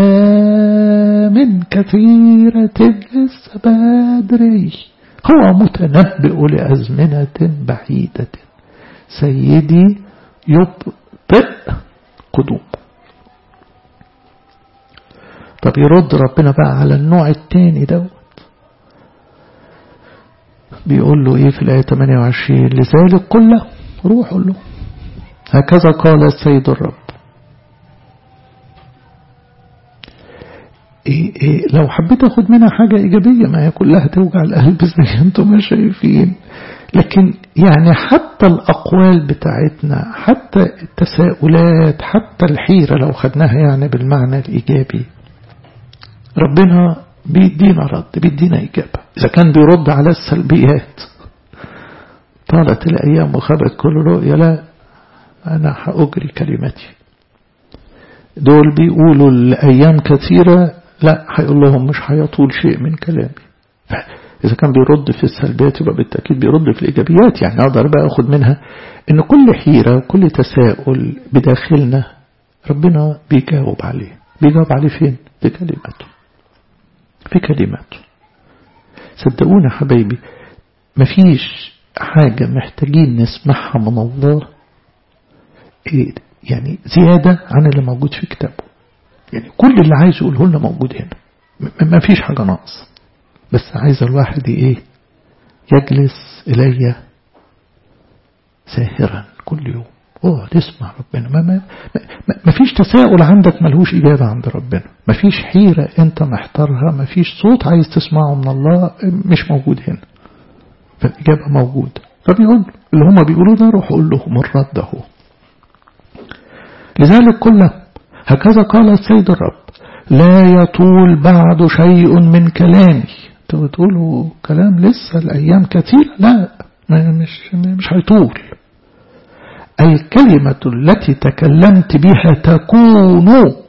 أيام كثيرة لسه بدري هو متنبئ لأزمنة بعيدة سيدي يبطئ قدوم طب يرد ربنا بقى على النوع التاني دوت بيقول له ايه في الآية 28 لذلك قل له روح قل له هكذا قال السيد الرب إيه إيه لو حبيت أخد منها حاجة إيجابية ما هي كلها توجع القلب زي أنتم ما شايفين لكن يعني حتى الأقوال بتاعتنا حتى التساؤلات حتى الحيرة لو خدناها يعني بالمعنى الإيجابي ربنا بيدينا رد بيدينا إجابة إذا كان بيرد على السلبيات طالت الأيام وخبت كل رؤية لا أنا هأجري كلمتي دول بيقولوا الأيام كثيرة لا هيقول لهم مش هيطول شيء من كلامي إذا كان بيرد في السلبيات يبقى بالتأكيد بيرد في الإيجابيات يعني أقدر بقى أخد منها إن كل حيرة وكل تساؤل بداخلنا ربنا بيجاوب عليه بيجاوب عليه فين؟ في كلماته في كلماته صدقونا حبايبي مفيش حاجة محتاجين نسمعها من الله يعني زيادة عن اللي موجود في كتابه يعني كل اللي عايز يقوله لنا موجود هنا ما فيش حاجة ناقص بس عايز الواحد ايه يجلس إلي ساهرا كل يوم اوه تسمع ربنا ما, ما, ما, ما فيش تساؤل عندك ملهوش إجابة عند ربنا ما فيش حيرة انت محتارها ما فيش صوت عايز تسمعه من الله مش موجود هنا فالإجابة موجودة فبيقول اللي هم بيقولوا ده روح قول لهم الرد اهو لذلك كله هكذا قال السيد الرب لا يطول بعد شيء من كلامي انتوا بتقولوا كلام لسه الأيام كثيرة لا مش, مش هيطول الكلمة التي تكلمت بها تكون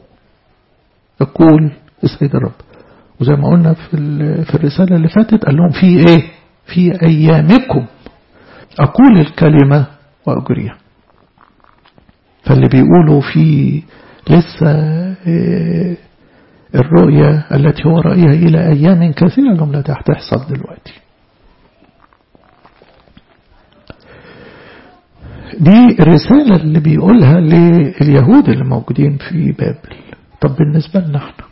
يقول السيد الرب وزي ما قلنا في, في الرسالة اللي فاتت قال لهم في ايه في أيامكم أقول الكلمة وأجريها فاللي بيقولوا في لسه الرؤية التي هو رأيها إلى أيام كثيرة لهم لا تحصل دلوقتي دي الرسالة اللي بيقولها لليهود اللي موجودين في بابل طب بالنسبة لنا احنا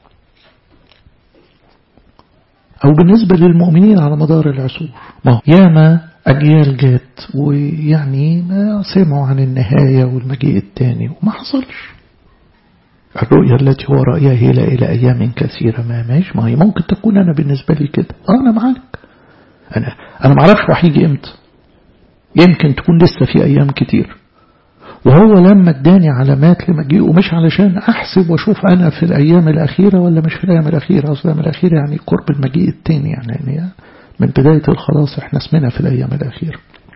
أو بالنسبة للمؤمنين على مدار العصور ما ياما أجيال جات ويعني ما سمعوا عن النهاية والمجيء الثاني وما حصلش الرؤية التي هو رأيها إلى إلى أيام كثيرة ما ماشي ما هي ممكن تكون أنا بالنسبة لي كده آه أنا معاك أنا أنا ما اعرفش هيجي إمتى يمكن تكون لسه في أيام كتير وهو لما اداني علامات لمجيئه مش علشان أحسب وأشوف أنا في الأيام الأخيرة ولا مش في الأيام الأخيرة أصل الأيام الأخيرة يعني قرب المجيء التاني يعني, يعني من بداية الخلاص احنا اسمنا في الأيام الأخيرة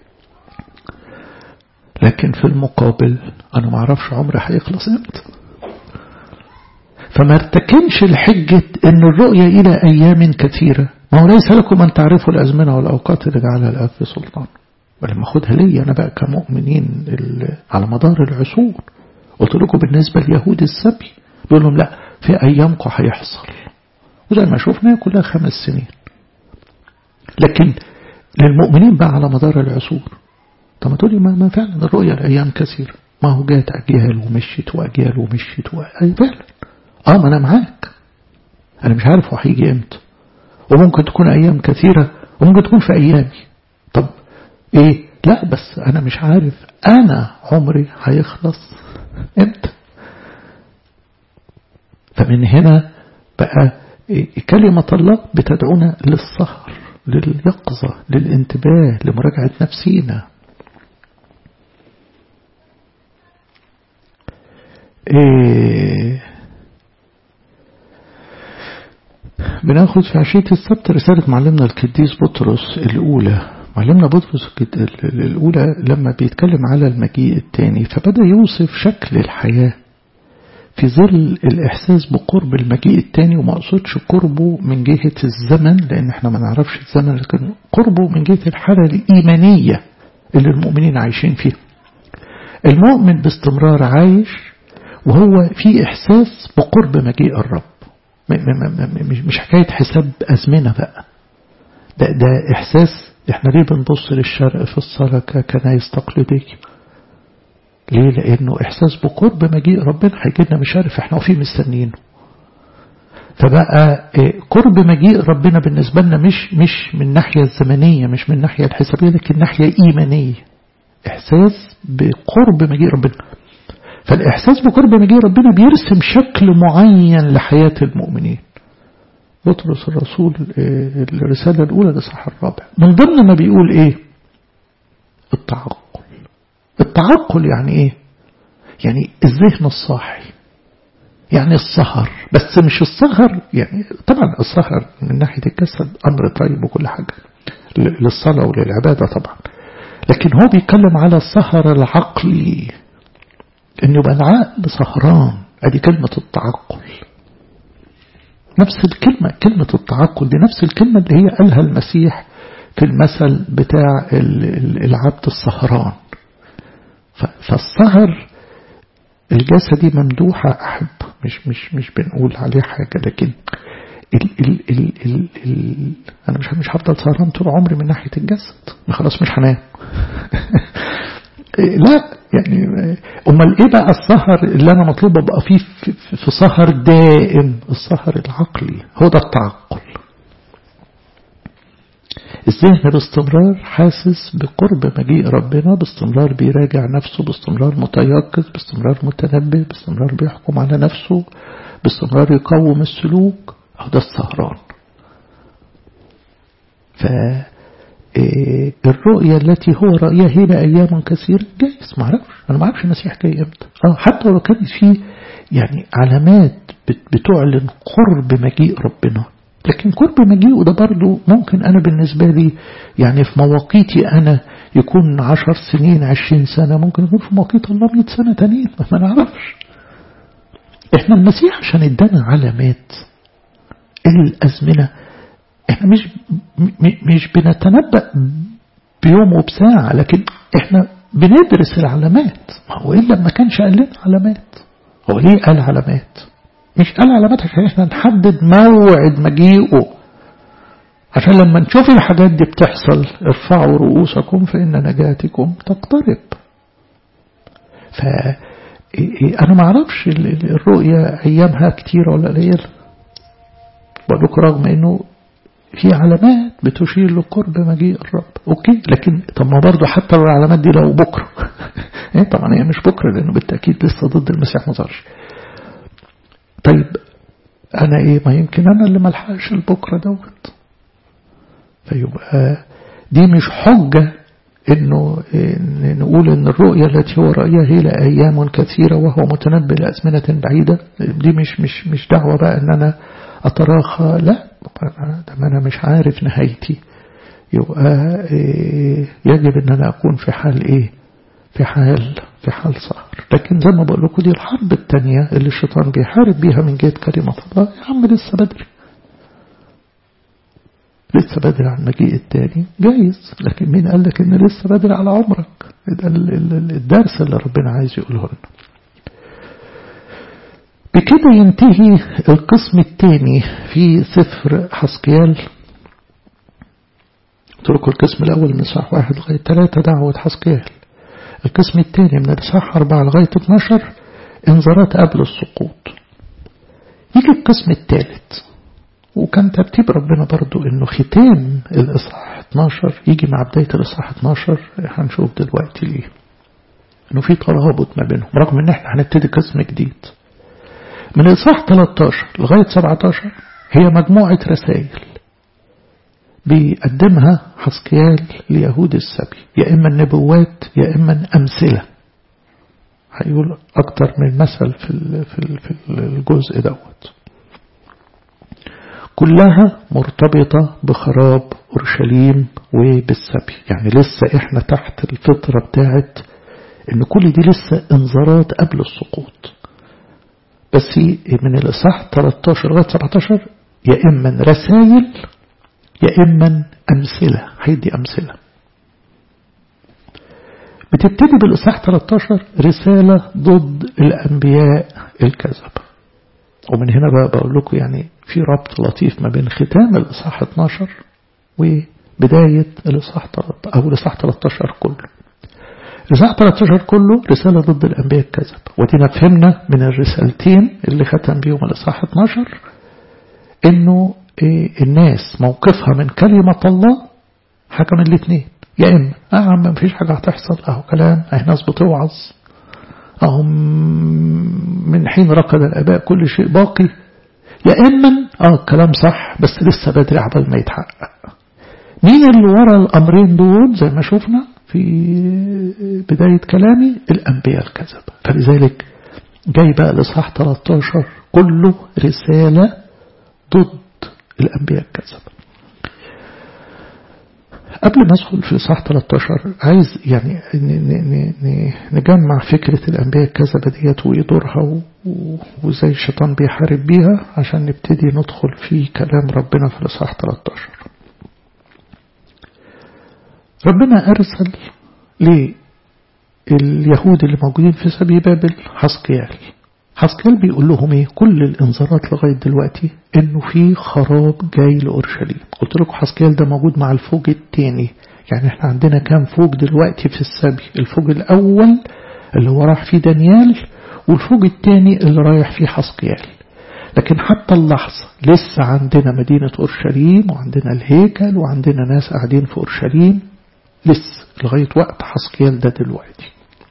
لكن في المقابل أنا ما اعرفش عمري هيخلص امتى فما ارتكنش الحجة ان الرؤية إلى أيام كثيرة ما هو ليس لكم أن تعرفوا الأزمنة والأوقات اللي جعلها الآب في سلطان ولما أخدها لي أنا بقى كمؤمنين على مدار العصور قلت لكم بالنسبة ليهود السبي بيقول لهم لا في أيامكم هيحصل وزي ما شفنا كلها خمس سنين لكن للمؤمنين بقى على مدار العصور طب ما تقولي ما فعلا الرؤية الأيام كثيرة ما هو جات أجيال ومشيت وأجيال ومشيت أي فعلا اه ما أنا معاك أنا مش عارف هو هيجي إمتى وممكن تكون أيام كثيرة وممكن تكون في أيامي طب إيه لا بس أنا مش عارف أنا عمري هيخلص إمتى فمن هنا بقى كلمة الله بتدعونا للسهر لليقظة للانتباه لمراجعة نفسينا إيه بناخد في عشية السبت رسالة معلمنا القديس بطرس الأولى معلمنا بطرس الأولى لما بيتكلم على المجيء الثاني فبدأ يوصف شكل الحياة في ظل الإحساس بقرب المجيء الثاني وما أقصدش قربه من جهة الزمن لأن احنا ما نعرفش الزمن لكن قربه من جهة الحالة الإيمانية اللي المؤمنين عايشين فيها المؤمن باستمرار عايش وهو في إحساس بقرب مجيء الرب مش حكاية حساب أزمنة بقى ده, ده إحساس احنا ليه بنبص للشرق في الصلاة ككنايس تقليدية ليه لأنه إحساس بقرب مجيء ربنا هيجي لنا مش عارف احنا واقفين مستنيينه فبقى قرب مجيء ربنا بالنسبة لنا مش مش من الناحية الزمنية مش من الناحية الحسابية لكن ناحية إيمانية إحساس بقرب مجيء ربنا فالإحساس بقرب مجيء ربنا بيرسم شكل معين لحياة المؤمنين بطرس الرسول الرسالة الأولى لصح الرابع من ضمن ما بيقول إيه التعقل التعقل يعني إيه يعني الذهن الصاحي يعني السهر بس مش السهر يعني طبعا السهر من ناحية الجسد أمر طيب وكل حاجة للصلاة وللعبادة طبعا لكن هو بيتكلم على السهر العقلي انه يبقى العقل سهران ادي كلمة التعقل نفس الكلمة كلمة التعقل دي نفس الكلمة اللي هي قالها المسيح في المثل بتاع العبد السهران فالسهر الجسدي ممدوحة أحب مش مش مش بنقول عليه حاجة لكن ال ال ال ال ال أنا مش مش هفضل سهران طول عمري من ناحية الجسد خلاص مش هنام لا يعني امال ايه بقى السهر اللي انا مطلوب ابقى فيه في, في, في سهر دائم السهر العقلي هو ده التعقل الذهن باستمرار حاسس بقرب مجيء ربنا باستمرار بيراجع نفسه باستمرار متيقظ باستمرار متنبه باستمرار بيحكم على نفسه باستمرار يقوم السلوك أو ده السهران ف الرؤية التي هو رأيها هنا أيام كثيرة جايز ما أعرفش أنا ما أعرفش المسيح جاي إمتى آه حتى لو كانت في يعني علامات بتعلن قرب مجيء ربنا لكن قرب مجيئه ده برضه ممكن أنا بالنسبة لي يعني في مواقيتي أنا يكون عشر سنين عشرين سنة ممكن يكون في مواقيت الله مئة سنة تانيين ما نعرفش احنا المسيح عشان ادانا علامات الأزمنة احنا مش مش بنتنبأ بيوم وبساعة لكن احنا بندرس العلامات ما هو إلا ما كانش قال لنا علامات هو ليه قال علامات مش قال علامات عشان احنا نحدد موعد مجيئه عشان لما نشوف الحاجات دي بتحصل ارفعوا رؤوسكم فإن نجاتكم تقترب ف أنا ما أعرفش الرؤية أيامها كتيرة ولا قليلة بقول لكم رغم إنه في علامات بتشير لقرب مجيء الرب أوكي لكن طب ما برضه حتى لو العلامات دي لو بكرة طبعا هي مش بكرة لأنه بالتأكيد لسه ضد المسيح ما ظهرش طيب أنا إيه ما يمكن أنا اللي ملحقش البكرة دوت فيبقى دي مش حجة إنه إن نقول إن الرؤية التي هو رأيها هي لأيام كثيرة وهو متنبئ لأزمنة بعيدة دي مش مش مش دعوة بقى إن أنا أتراخى لا ده ما أنا مش عارف نهايتي يبقى إيه يجب ان انا اكون في حال ايه في حال في حال سهر لكن زي ما بقول لكم دي الحرب الثانية اللي الشيطان بيحارب بيها من جهة كلمة الله يا عم لسه بدري لسه بدري على المجيء الثاني جايز لكن مين قال لك ان لسه بدري على عمرك ده الدرس اللي ربنا عايز يقوله لنا بكده ينتهي القسم الثاني في سفر حسقيال تركوا القسم الأول من صح واحد لغاية ثلاثة دعوة حسقيال القسم الثاني من الإصحاح أربعة لغاية 12 انذارات قبل السقوط يجي القسم الثالث وكان ترتيب ربنا برضو انه ختام الإصحاح 12 يجي مع بداية الإصحاح 12 هنشوف دلوقتي ليه انه في ترابط ما بينهم رغم ان احنا هنبتدي قسم جديد من الإصحاح 13 لغاية 17 هي مجموعة رسائل بيقدمها حسكيال ليهود السبي يا إما النبوات يا إما أمثلة هيقول أكتر من مثل في في الجزء دوت كلها مرتبطة بخراب أورشليم وبالسبي يعني لسه إحنا تحت الفطرة بتاعت إن كل دي لسه انذارات قبل السقوط بس من الإصحاح 13 لغاية 17 يا إما رسائل يا إما أمثلة هيدي أمثلة بتبتدي بالإصحاح 13 رسالة ضد الأنبياء الكذب ومن هنا بقى بقول لكم يعني في ربط لطيف ما بين ختام الإصحاح 12 وبداية الإصحاح أو الإصحاح 13 كله الإصحاح 13 كله رسالة ضد الأنبياء الكذب ودينا فهمنا من الرسالتين اللي ختم بيهم الإصحاح 12 إنه إيه الناس موقفها من كلمة الله حاجة من الاثنين يا إما آه عم ما فيش حاجة هتحصل أهو كلام أهي ناس بتوعظ أهو من حين ركض الآباء كل شيء باقي يا إما آه كلام صح بس لسه بدري عبال ما يتحقق مين اللي ورا الأمرين دول زي ما شفنا في بداية كلامي الأنبياء الكذب فلذلك جاي بقى الإصحاح 13 كله رسالة ضد الأنبياء الكذب قبل ما ندخل في إصحاح 13 عايز يعني نجمع فكرة الأنبياء الكذبة ديت وإيه دورها وإزاي الشيطان بيحارب بيها عشان نبتدي ندخل في كلام ربنا في الإصحاح 13 ربنا أرسل لليهود اللي موجودين في سبي بابل حسقيال حسقيال بيقول لهم ايه كل الانذارات لغاية دلوقتي انه في خراب جاي لأورشليم قلت لكم حسقيال ده موجود مع الفوج الثاني يعني احنا عندنا كام فوج دلوقتي في السبي الفوج الاول اللي هو راح فيه دانيال والفوج الثاني اللي رايح فيه حسقيال لكن حتى اللحظة لسه عندنا مدينة أورشليم وعندنا الهيكل وعندنا ناس قاعدين في أورشليم لسه لغاية وقت حسقيال ده دلوقتي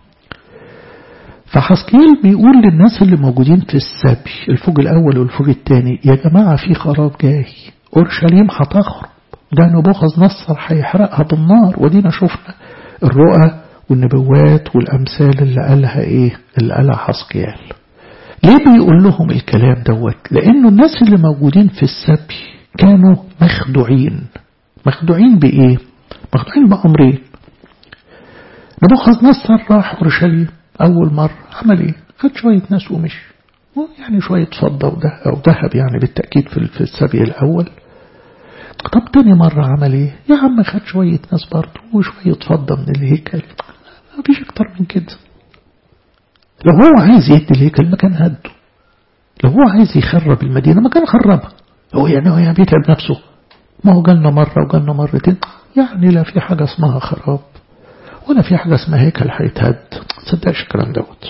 فحسقيال بيقول للناس اللي موجودين في السبي الفوج الأول والفوج الثاني يا جماعة في خراب جاي أورشليم هتخرب ده نبوخذ نصر هيحرقها بالنار ودينا شفنا الرؤى والنبوات والأمثال اللي قالها إيه اللي قالها حسقيال ليه بيقول لهم الكلام دوت لأنه الناس اللي موجودين في السبي كانوا مخدوعين مخدوعين بإيه مخدوعين بأمرين نبوخذ نصر راح أورشليم أول مرة عمل إيه خد شوية ناس ومشي يعني شوية فضة وده أو ذهب يعني بالتأكيد في السبي الأول طب تاني مرة عمل إيه يا عم خد شوية ناس برضه وشوية فضة من الهيكل ما فيش أكتر من كده لو هو عايز يهد الهيكل ما كان هده لو هو عايز يخرب المدينة ما كان خربها هو يعني هو يعني بيتعب نفسه ما هو جالنا مرة وجالنا مرتين يعني لا في حاجة اسمها خراب ولا في حاجة اسمها هيكل هيتهد تصدقش الكلام دوت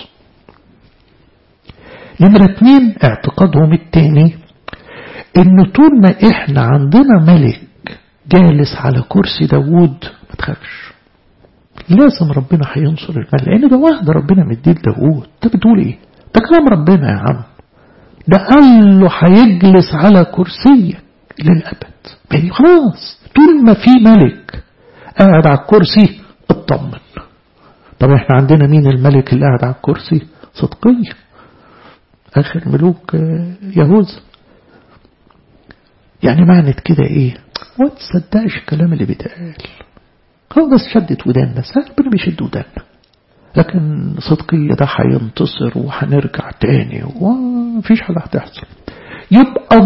نمرة اتنين اعتقادهم التاني ان طول ما احنا عندنا ملك جالس على كرسي داوود ما تخافش لازم ربنا هينصر الملك لان ده واحد ربنا مديه لداوود انت بتقول ايه ده كلام ربنا يا عم ده قال له هيجلس على كرسيك للابد يعني خلاص طول ما في ملك قاعد على الكرسي اطمن طب احنا عندنا مين الملك اللي قاعد على الكرسي صدقية اخر ملوك يهوذا يعني معنى كده ايه ما تصدقش الكلام اللي بيتقال هو بس شدت ودان بس ربنا بيشد وداننا لكن صدقية ده هينتصر وهنرجع تاني ومفيش حاجة هتحصل يبقى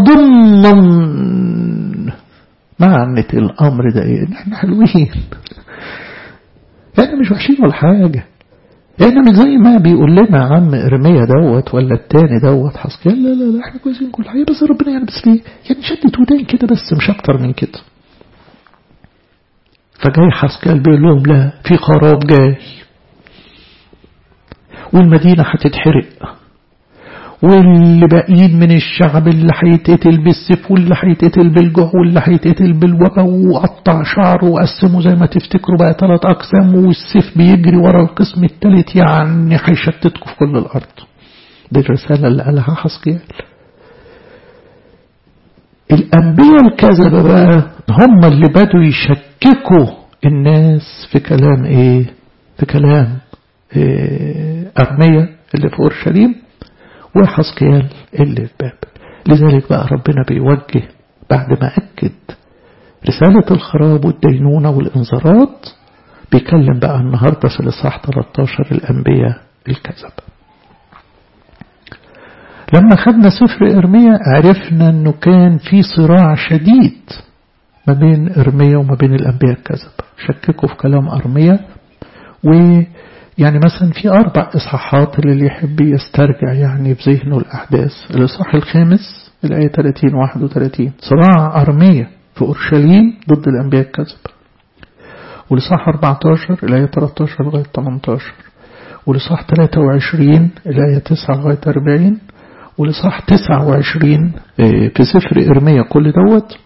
ضمن معنى الأمر ده إيه؟ إن إحنا حلوين إحنا مش وحشين ولا حاجة إحنا مش زي ما بيقول لنا عم إرميا دوت ولا التاني دوت حسكيال لا لا لا إحنا كويسين كل حاجة بس ربنا يعني بس ليه يعني شدت ودان كده بس مش أكتر من كده فجاي حسكيال بيقول لهم لا في خراب جاي والمدينة هتتحرق واللي باقيين من الشعب اللي هيتقتل بالسيف واللي هيتقتل بالجوع واللي هيتقتل بالوبا وقطع شعره وقسمه زي ما تفتكروا بقى ثلاث أقسام والسيف بيجري ورا القسم الثالث يعني هيشتتكم في كل الأرض دي الرسالة اللي قالها حسكيال الأنبياء الكذبة بقى هم اللي بدوا يشككوا الناس في كلام ايه في كلام إيه أرمية اللي في أورشليم وحسقيال اللي في بابل لذلك بقى ربنا بيوجه بعد ما أكد رسالة الخراب والدينونة والإنذارات بيكلم بقى النهاردة في الإصحاح 13 الأنبياء الكذبة لما خدنا سفر إرميا عرفنا أنه كان في صراع شديد ما بين إرميا وما بين الأنبياء الكذبة شككوا في كلام أرميا و يعني مثلا في أربع إصحاحات اللي يحب يسترجع يعني في ذهنه الأحداث الإصحاح الخامس الآية 30 31 صراع أرمية في أورشليم ضد الأنبياء الكذب والإصحاح 14 الآية 13 لغاية 18 والإصحاح 23 الآية 9 لغاية 40 والإصحاح 29 في سفر إرميا كل دوت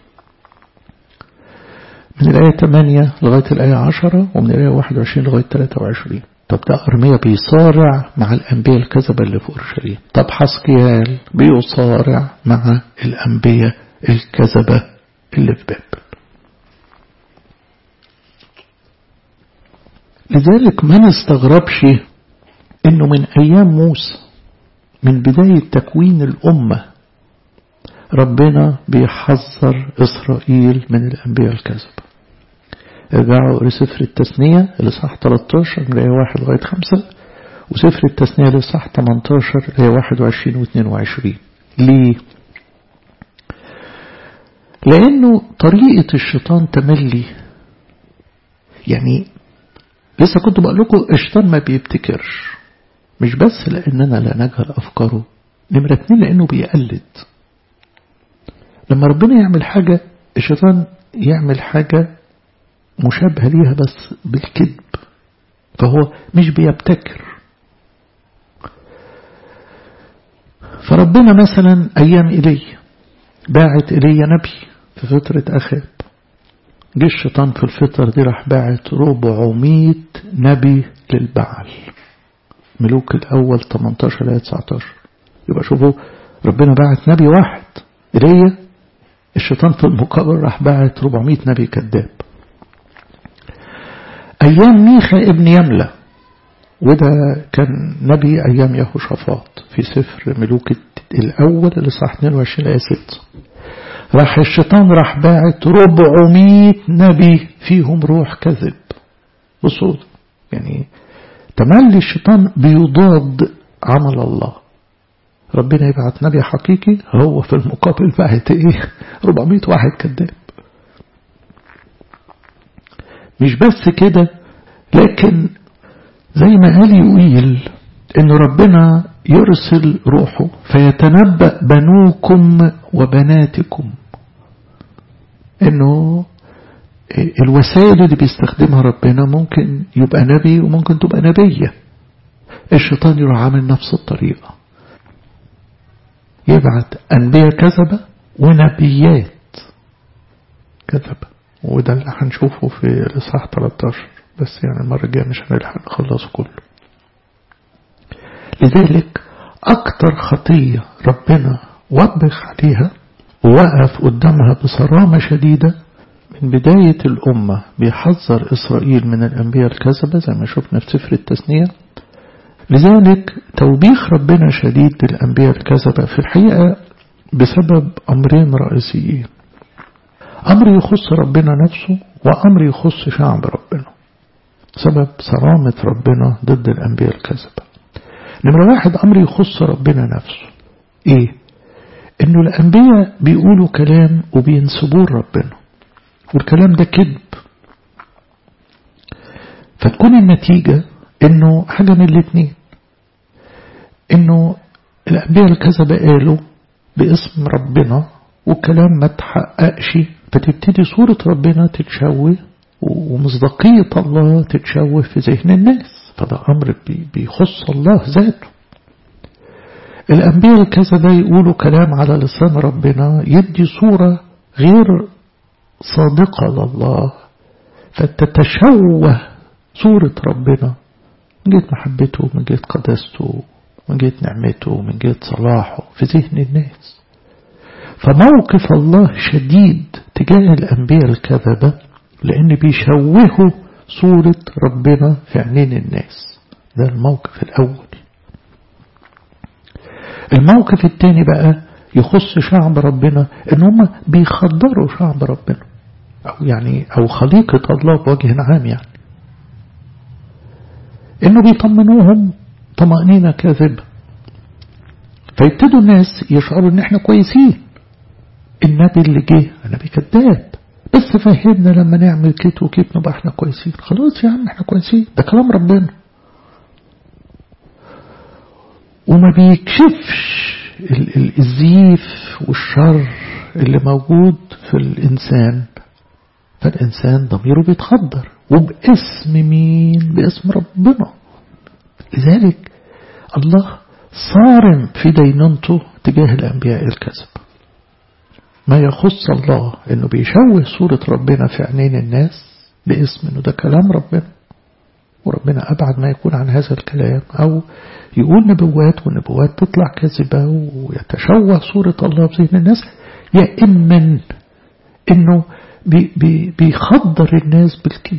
من الآية 8 لغاية الآية 10 ومن الآية 21 لغاية 23 طب ده أرميا بيصارع مع الأنبياء الكذبة اللي في أورشليم طب حسكيال بيصارع مع الأنبياء الكذبة اللي في بابل لذلك ما نستغربش انه من ايام موسى من بداية تكوين الامة ربنا بيحذر اسرائيل من الانبياء الكذبة ارجعوا لسفر التثنية الإصحاح 13 من الآية 1 لغاية 5 وسفر التثنية الإصحاح 18 الآية 21 و 22 ليه؟ لأنه طريقة الشيطان تملي يعني لسه كنت بقول لكم الشيطان ما بيبتكرش مش بس لأننا لا نجهل أفكاره نمرة اتنين لأنه بيقلد لما ربنا يعمل حاجة الشيطان يعمل حاجة مشابهة ليها بس بالكذب فهو مش بيبتكر فربنا مثلا أيام إلي باعت إلي نبي في فترة أخاب جه الشيطان في الفترة دي راح باعت 400 نبي للبعل ملوك الأول 18 ل 19 يبقى شوفوا ربنا باعت نبي واحد إلي الشيطان في المقابل راح باعت 400 نبي كذاب أيام ميخا ابن يملة وده كان نبي أيام يهوشافاط في سفر ملوك الأول الإصحاح 22 آية 6 راح الشيطان راح باعت 400 نبي فيهم روح كذب بصوا يعني تملي الشيطان بيضاد عمل الله ربنا يبعت نبي حقيقي هو في المقابل بعت ايه 400 واحد كذاب مش بس كده لكن زي ما قال يقيل ان ربنا يرسل روحه فيتنبأ بنوكم وبناتكم انه الوسائل اللي بيستخدمها ربنا ممكن يبقى نبي وممكن تبقى نبية الشيطان يروح عامل نفس الطريقة يبعت أنبياء كذبة ونبيات كذبة وده اللي هنشوفه في الإصحاح 13 بس يعني المرة الجاية مش هنلحق نخلصه كله لذلك أكتر خطية ربنا وبخ عليها ووقف قدامها بصرامة شديدة من بداية الأمة بيحذر إسرائيل من الأنبياء الكذبة زي ما شفنا في سفر التثنية لذلك توبيخ ربنا شديد للأنبياء الكذبة في الحقيقة بسبب أمرين رئيسيين أمر يخص ربنا نفسه وأمر يخص شعب ربنا سبب صرامة ربنا ضد الأنبياء الكذبة نمرة واحد أمر يخص ربنا نفسه إيه إنه الأنبياء بيقولوا كلام وبينسبوه ربنا والكلام ده كذب فتكون النتيجة إنه حاجة من الاتنين إنه الأنبياء الكذبة قالوا باسم ربنا والكلام ما تحققش فتبتدي صورة ربنا تتشوه ومصداقية الله تتشوه في ذهن الناس فده أمر بيخص الله ذاته الأنبياء الكذبة يقولوا كلام على لسان ربنا يدي صورة غير صادقة لله فتتشوه صورة ربنا من جهة محبته من جهة قداسته من جهة نعمته من جهة صلاحه في ذهن الناس فموقف الله شديد تجاه الأنبياء الكذبة لأن بيشوهوا صورة ربنا في عينين الناس ده الموقف الأول الموقف الثاني بقى يخص شعب ربنا ان هم بيخدروا شعب ربنا او يعني او خليقة الله بوجه عام يعني انه بيطمنوهم طمأنينة كاذبة فيبتدوا الناس يشعروا ان احنا كويسين النبي اللي جه نبي كذاب بس فهمنا لما نعمل كيت وكيت نبقى احنا كويسين خلاص يا عم احنا كويسين ده كلام ربنا وما بيكشفش الزيف والشر اللي موجود في الإنسان فالإنسان ضميره بيتخدر وباسم مين باسم ربنا لذلك الله صارم في دينونته تجاه الأنبياء الكذب ما يخص الله انه بيشوه صورة ربنا في عينين الناس باسم انه ده كلام ربنا وربنا أبعد ما يكون عن هذا الكلام أو يقول نبوات والنبوات تطلع كذبة ويتشوه صورة الله في ذهن الناس يا إما إنه بي بي بيخدر الناس بالكذب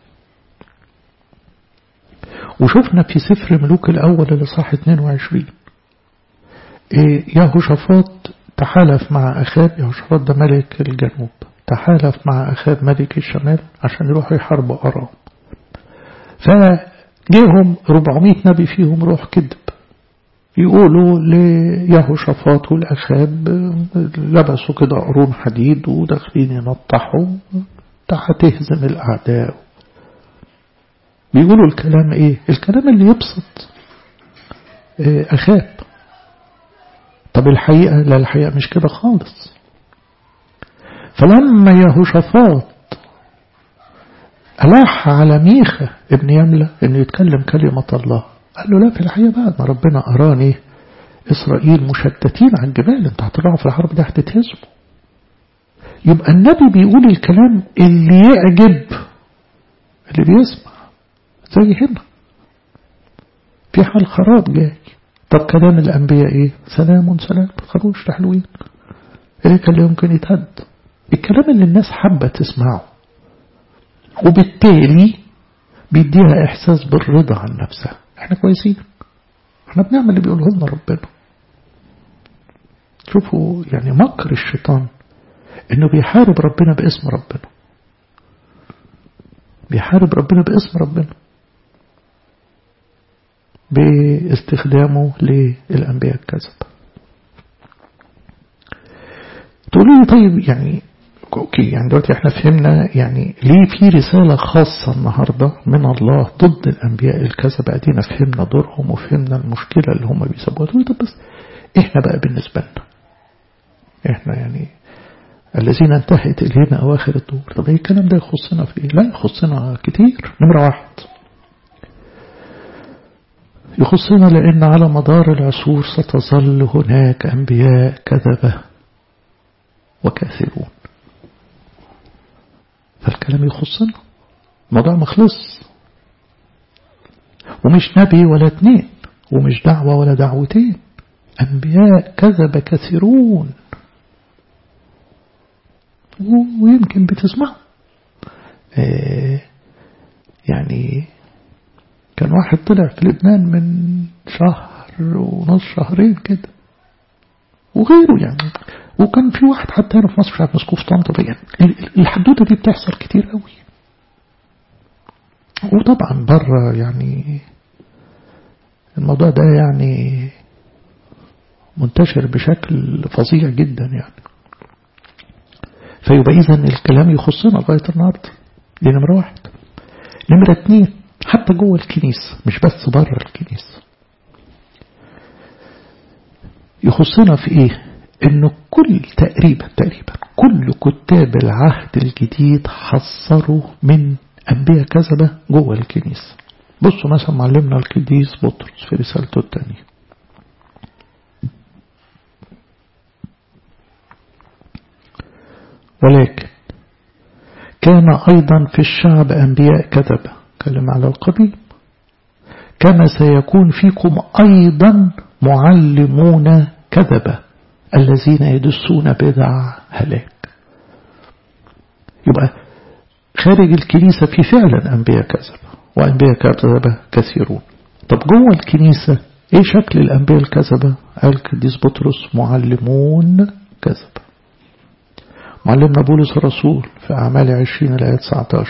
وشفنا في سفر ملوك الأول الإصحاح 22 إيه يهوشافاط تحالف مع أخاب يهوشافاط ده ملك الجنوب تحالف مع أخاب ملك الشمال عشان يروحوا يحاربوا أرام فجيهم 400 نبي فيهم روح كذب يقولوا ليهوشافاط والأخاب لبسوا كده قرون حديد وداخلين ينطحوا هتهزم الأعداء بيقولوا الكلام ايه الكلام اللي يبسط أخاب طب الحقيقة لا الحقيقة مش كده خالص فلما يهوشافاط ألح على ميخا ابن يملة انه يتكلم كلمة الله قال له لا في الحقيقة بعد ما ربنا أراني إسرائيل مشتتين على الجبال انت هتطلعوا في الحرب ده هتتهزموا يبقى النبي بيقول الكلام اللي يعجب اللي بيسمع زي هنا في حال خراب جاي طب كلام الأنبياء إيه سلام سلام خروج حلوين إيه كان يمكن يتهد الكلام اللي الناس حابة تسمعه وبالتالي بيديها إحساس بالرضا عن نفسها احنا كويسين احنا بنعمل اللي بيقوله لنا ربنا شوفوا يعني مكر الشيطان انه بيحارب ربنا باسم ربنا بيحارب ربنا باسم ربنا باستخدامه للأنبياء الكذب تقولوا لي طيب يعني اوكي يعني دلوقتي احنا فهمنا يعني ليه في رسالة خاصة النهاردة من الله ضد الأنبياء الكذبة ادينا فهمنا دورهم وفهمنا المشكلة اللي هم بيسببوها تقول طب بس احنا بقى بالنسبة لنا احنا يعني الذين انتهت إلينا أواخر الدور طب ايه الكلام ده يخصنا في ايه لا يخصنا كتير نمرة واحد يخصنا لأن على مدار العصور ستظل هناك أنبياء كذبة وكاثرون فالكلام يخصنا الموضوع مخلص ومش نبي ولا اتنين ومش دعوة ولا دعوتين أنبياء كذب كثيرون ويمكن بتسمعوا يعني كان واحد طلع في لبنان من شهر ونص شهرين كده وغيره يعني وكان في واحد حتى هنا في مصر مش عارف مسكوه في طنطا يعني الحدوته دي بتحصل كتير قوي وطبعا بره يعني الموضوع ده يعني منتشر بشكل فظيع جدا يعني فيبقى إذا الكلام يخصنا لغاية النهاردة دي نمرة واحد نمرة اتنين حتى جوه الكنيسة مش بس بره الكنيسة يخصنا في ايه انه كل تقريبا تقريبا كل كتاب العهد الجديد حصروا من انبياء كذبة جوه الكنيسة بصوا مثلا معلمنا القديس بطرس في رسالته الثانية ولكن كان أيضا في الشعب أنبياء كذبة كلم على القديم كما سيكون فيكم أيضا معلمون كذبة الذين يدسون بدع هلاك يبقى خارج الكنيسة في فعلا أنبياء كذبة وأنبياء كذبة كثيرون طب جوه الكنيسة ايه شكل الأنبياء الكذبة قال قديس بطرس معلمون كذبة معلمنا بولس الرسول في أعمال عشرين الآية 19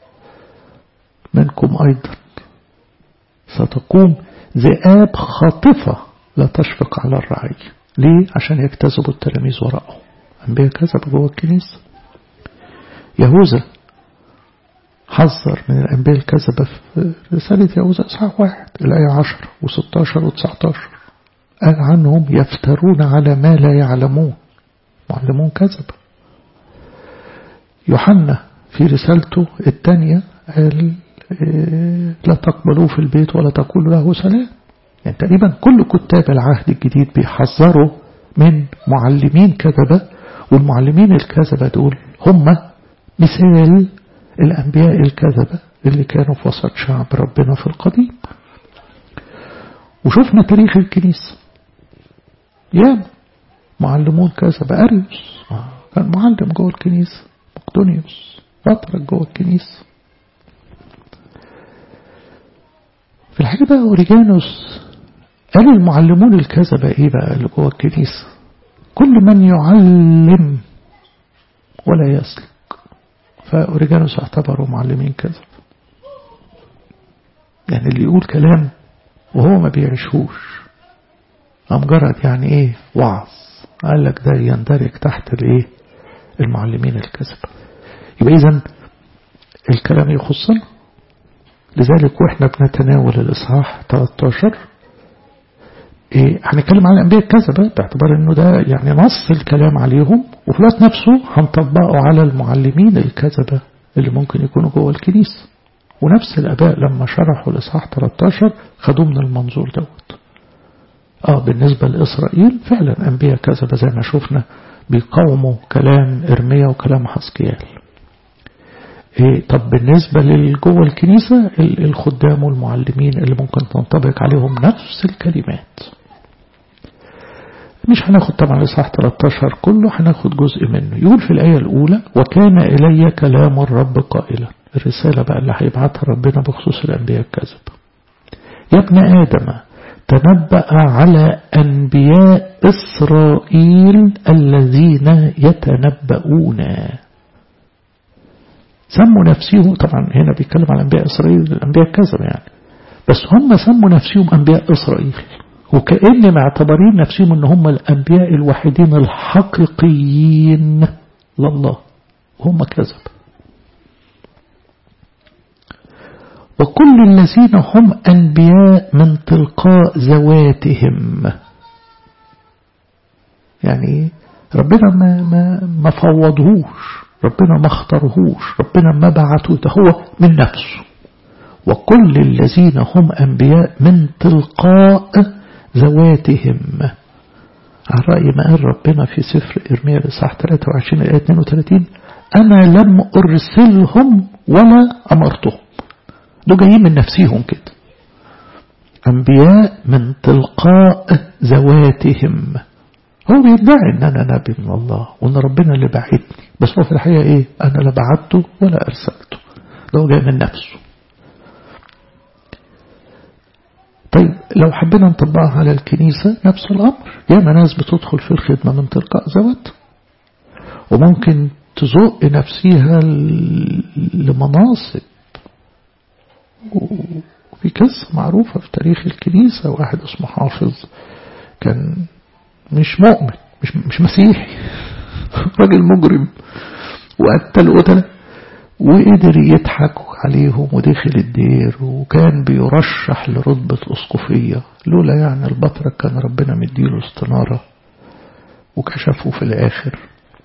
منكم أيضا ستقوم ذئاب خاطفة لا تشفق على الرعية ليه؟ عشان يجتذبوا التلاميذ وراءهم أنبياء كذب جوه الكنيسة يهوذا حذر من الأنبياء الكذبة في رسالة يهوذا إصحاح واحد الآية 10 و16 و19 قال عنهم يفترون على ما لا يعلمون معلمون كذب يوحنا في رسالته الثانية قال لا تقبلوه في البيت ولا تقولوا له سلام يعني تقريبا كل كتاب العهد الجديد بيحذروا من معلمين كذبة والمعلمين الكذبة دول هم مثال الأنبياء الكذبة اللي كانوا في وسط شعب ربنا في القديم وشفنا تاريخ الكنيسة يا معلمون كذبة أريوس كان معلم جوه الكنيسة مقدونيوس بطرك جوه الكنيسة في الحقيقة بقى أوريجانوس قال المعلمون الكذبة إيه بقى اللي جوه الكنيسة كل من يعلم ولا يسلك فأوريجانوس اعتبروا معلمين كذب يعني اللي يقول كلام وهو ما بيعيشهوش مجرد يعني ايه وعظ قال لك ده يندرج تحت الايه المعلمين الكذب يبقى اذا الكلام يخصنا لذلك واحنا بنتناول الاصحاح 13 إيه هنتكلم عن الانبياء الكذبه باعتبار انه ده يعني نص الكلام عليهم وفي الوقت نفسه هنطبقه على المعلمين الكذبه اللي ممكن يكونوا جوه الكنيسه ونفس الاباء لما شرحوا الاصحاح 13 خدوه من المنظور دوت اه بالنسبه لاسرائيل فعلا انبياء كذبه زي ما شفنا بيقاوموا كلام ارميا وكلام حسكيال إيه طب بالنسبة لجوه الكنيسة الخدام والمعلمين اللي ممكن تنطبق عليهم نفس الكلمات مش هناخد طبعا الإصحاح 13 كله هناخد جزء منه يقول في الآية الأولى وكان إلي كلام الرب قائلا الرسالة بقى اللي هيبعتها ربنا بخصوص الأنبياء الكذب يا ابن آدم تنبأ على أنبياء إسرائيل الذين يتنبؤون سموا نفسهم طبعا هنا بيتكلم عن أنبياء إسرائيل الأنبياء الكذب يعني بس هم سموا نفسهم أنبياء إسرائيل وكأن معتبرين نفسهم أن هم الأنبياء الوحيدين الحقيقيين لله هم كذب وكل الذين هم أنبياء من تلقاء ذواتهم يعني ربنا ما, ما, ما فوضهوش ربنا ما اختارهوش ربنا ما بعته ده هو من نفسه وكل الذين هم أنبياء من تلقاء ذواتهم على رأي ما قال ربنا في سفر إرميا الإصحاح 23 الآية 32 أنا لم أرسلهم ولا أمرتهم دول جايين من نفسهم كده أنبياء من تلقاء ذواتهم هو بيدعي ان انا نبي من الله وان ربنا اللي بعتني بس هو في الحقيقة ايه انا لا بعته ولا ارسلته ده هو جاي من نفسه طيب لو حبينا نطبقها على الكنيسة نفس الأمر ياما ناس بتدخل في الخدمة من تلقاء ذوات وممكن تزق نفسها لمناصب وفي قصة معروفة في تاريخ الكنيسة واحد اسمه حافظ كان مش مؤمن مش, مش مسيحي راجل مجرم وقتل قتله وقدر يضحك عليهم ودخل الدير وكان بيرشح لرتبة أسقفية لولا يعني البطرك كان ربنا مديله استنارة وكشفه في الآخر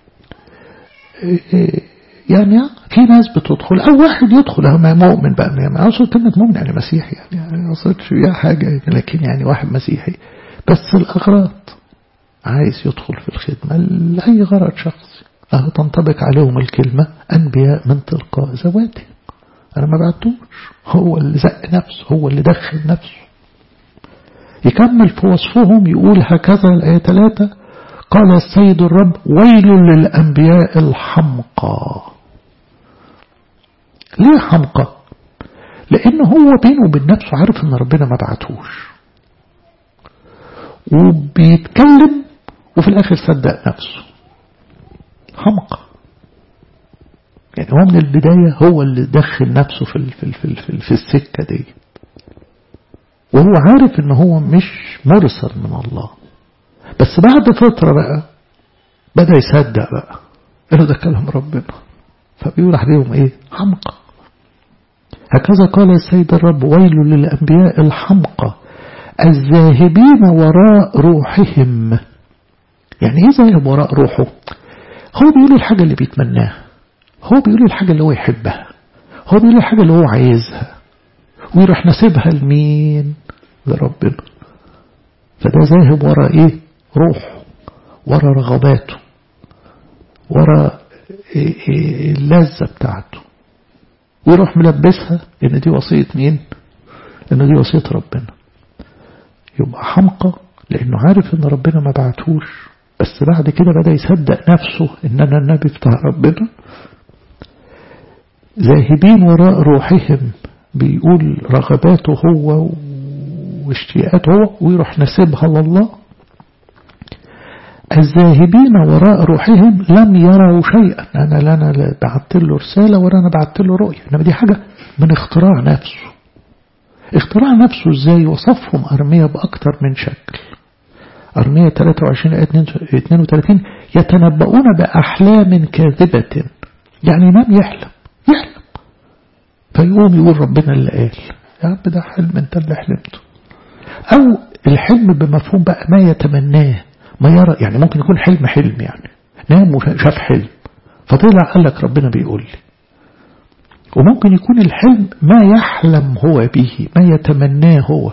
يعني في ناس بتدخل أو واحد يدخل ما مؤمن بقى ما أقصد كلمة مؤمن يعني مسيحي يعني, يعني ما أقصدش فيها حاجة لكن يعني واحد مسيحي بس الأغراض عايز يدخل في الخدمة لأي غرض شخصي أه تنطبق عليهم الكلمة أنبياء من تلقاء ذواتهم أنا ما بعتوش هو اللي زق نفسه هو اللي دخل نفسه يكمل في وصفهم يقول هكذا الآية 3 قال السيد الرب ويل للأنبياء الحمقى ليه حمقى لأن هو بينه وبين نفسه عارف أن ربنا ما بعتوش وبيتكلم وفي الآخر صدق نفسه حمقى يعني هو من البداية هو اللي دخل نفسه في, في, في, في, في السكة دي وهو عارف ان هو مش مرسل من الله بس بعد فترة بقى بدأ يصدق بقى انه ده كلام ربنا فبيقول عليهم ايه حمقى هكذا قال السيد الرب ويل للأنبياء الحمقى الذاهبين وراء روحهم يعني ايه ذاهب وراء روحه هو بيقول الحاجة اللي بيتمناها هو بيقول الحاجة اللي هو يحبها هو بيقول الحاجة اللي هو عايزها ويروح نسيبها لمين لربنا فده ذاهب ورا ايه روحه ورا رغباته ورا إيه إيه اللذة بتاعته ويروح ملبسها ان دي وصية مين ان دي وصية ربنا يبقى حمقى لانه عارف ان ربنا ما بعتوش بس بعد كده بدأ يصدق نفسه ان انا النبي بتاع ربنا ذاهبين وراء روحهم بيقول رغباته هو واشتياقاته هو ويروح نسيبها لله الذاهبين وراء روحهم لم يروا شيئا أنا لا أنا بعت له رسالة ولا أنا بعت له رؤية إنما دي حاجة من اختراع نفسه اختراع نفسه ازاي وصفهم أرمية بأكتر من شكل أرمية 23 آية 32 يتنبؤون بأحلام كاذبة يعني ينام يحلم يحلم فيقوم يقول ربنا اللي قال يا رب ده حلم انت اللي حلمته أو الحلم بمفهوم بقى ما يتمناه ما يرى يعني ممكن يكون حلم حلم يعني نام وشاف حلم فطلع قال لك ربنا بيقول لي وممكن يكون الحلم ما يحلم هو به ما يتمناه هو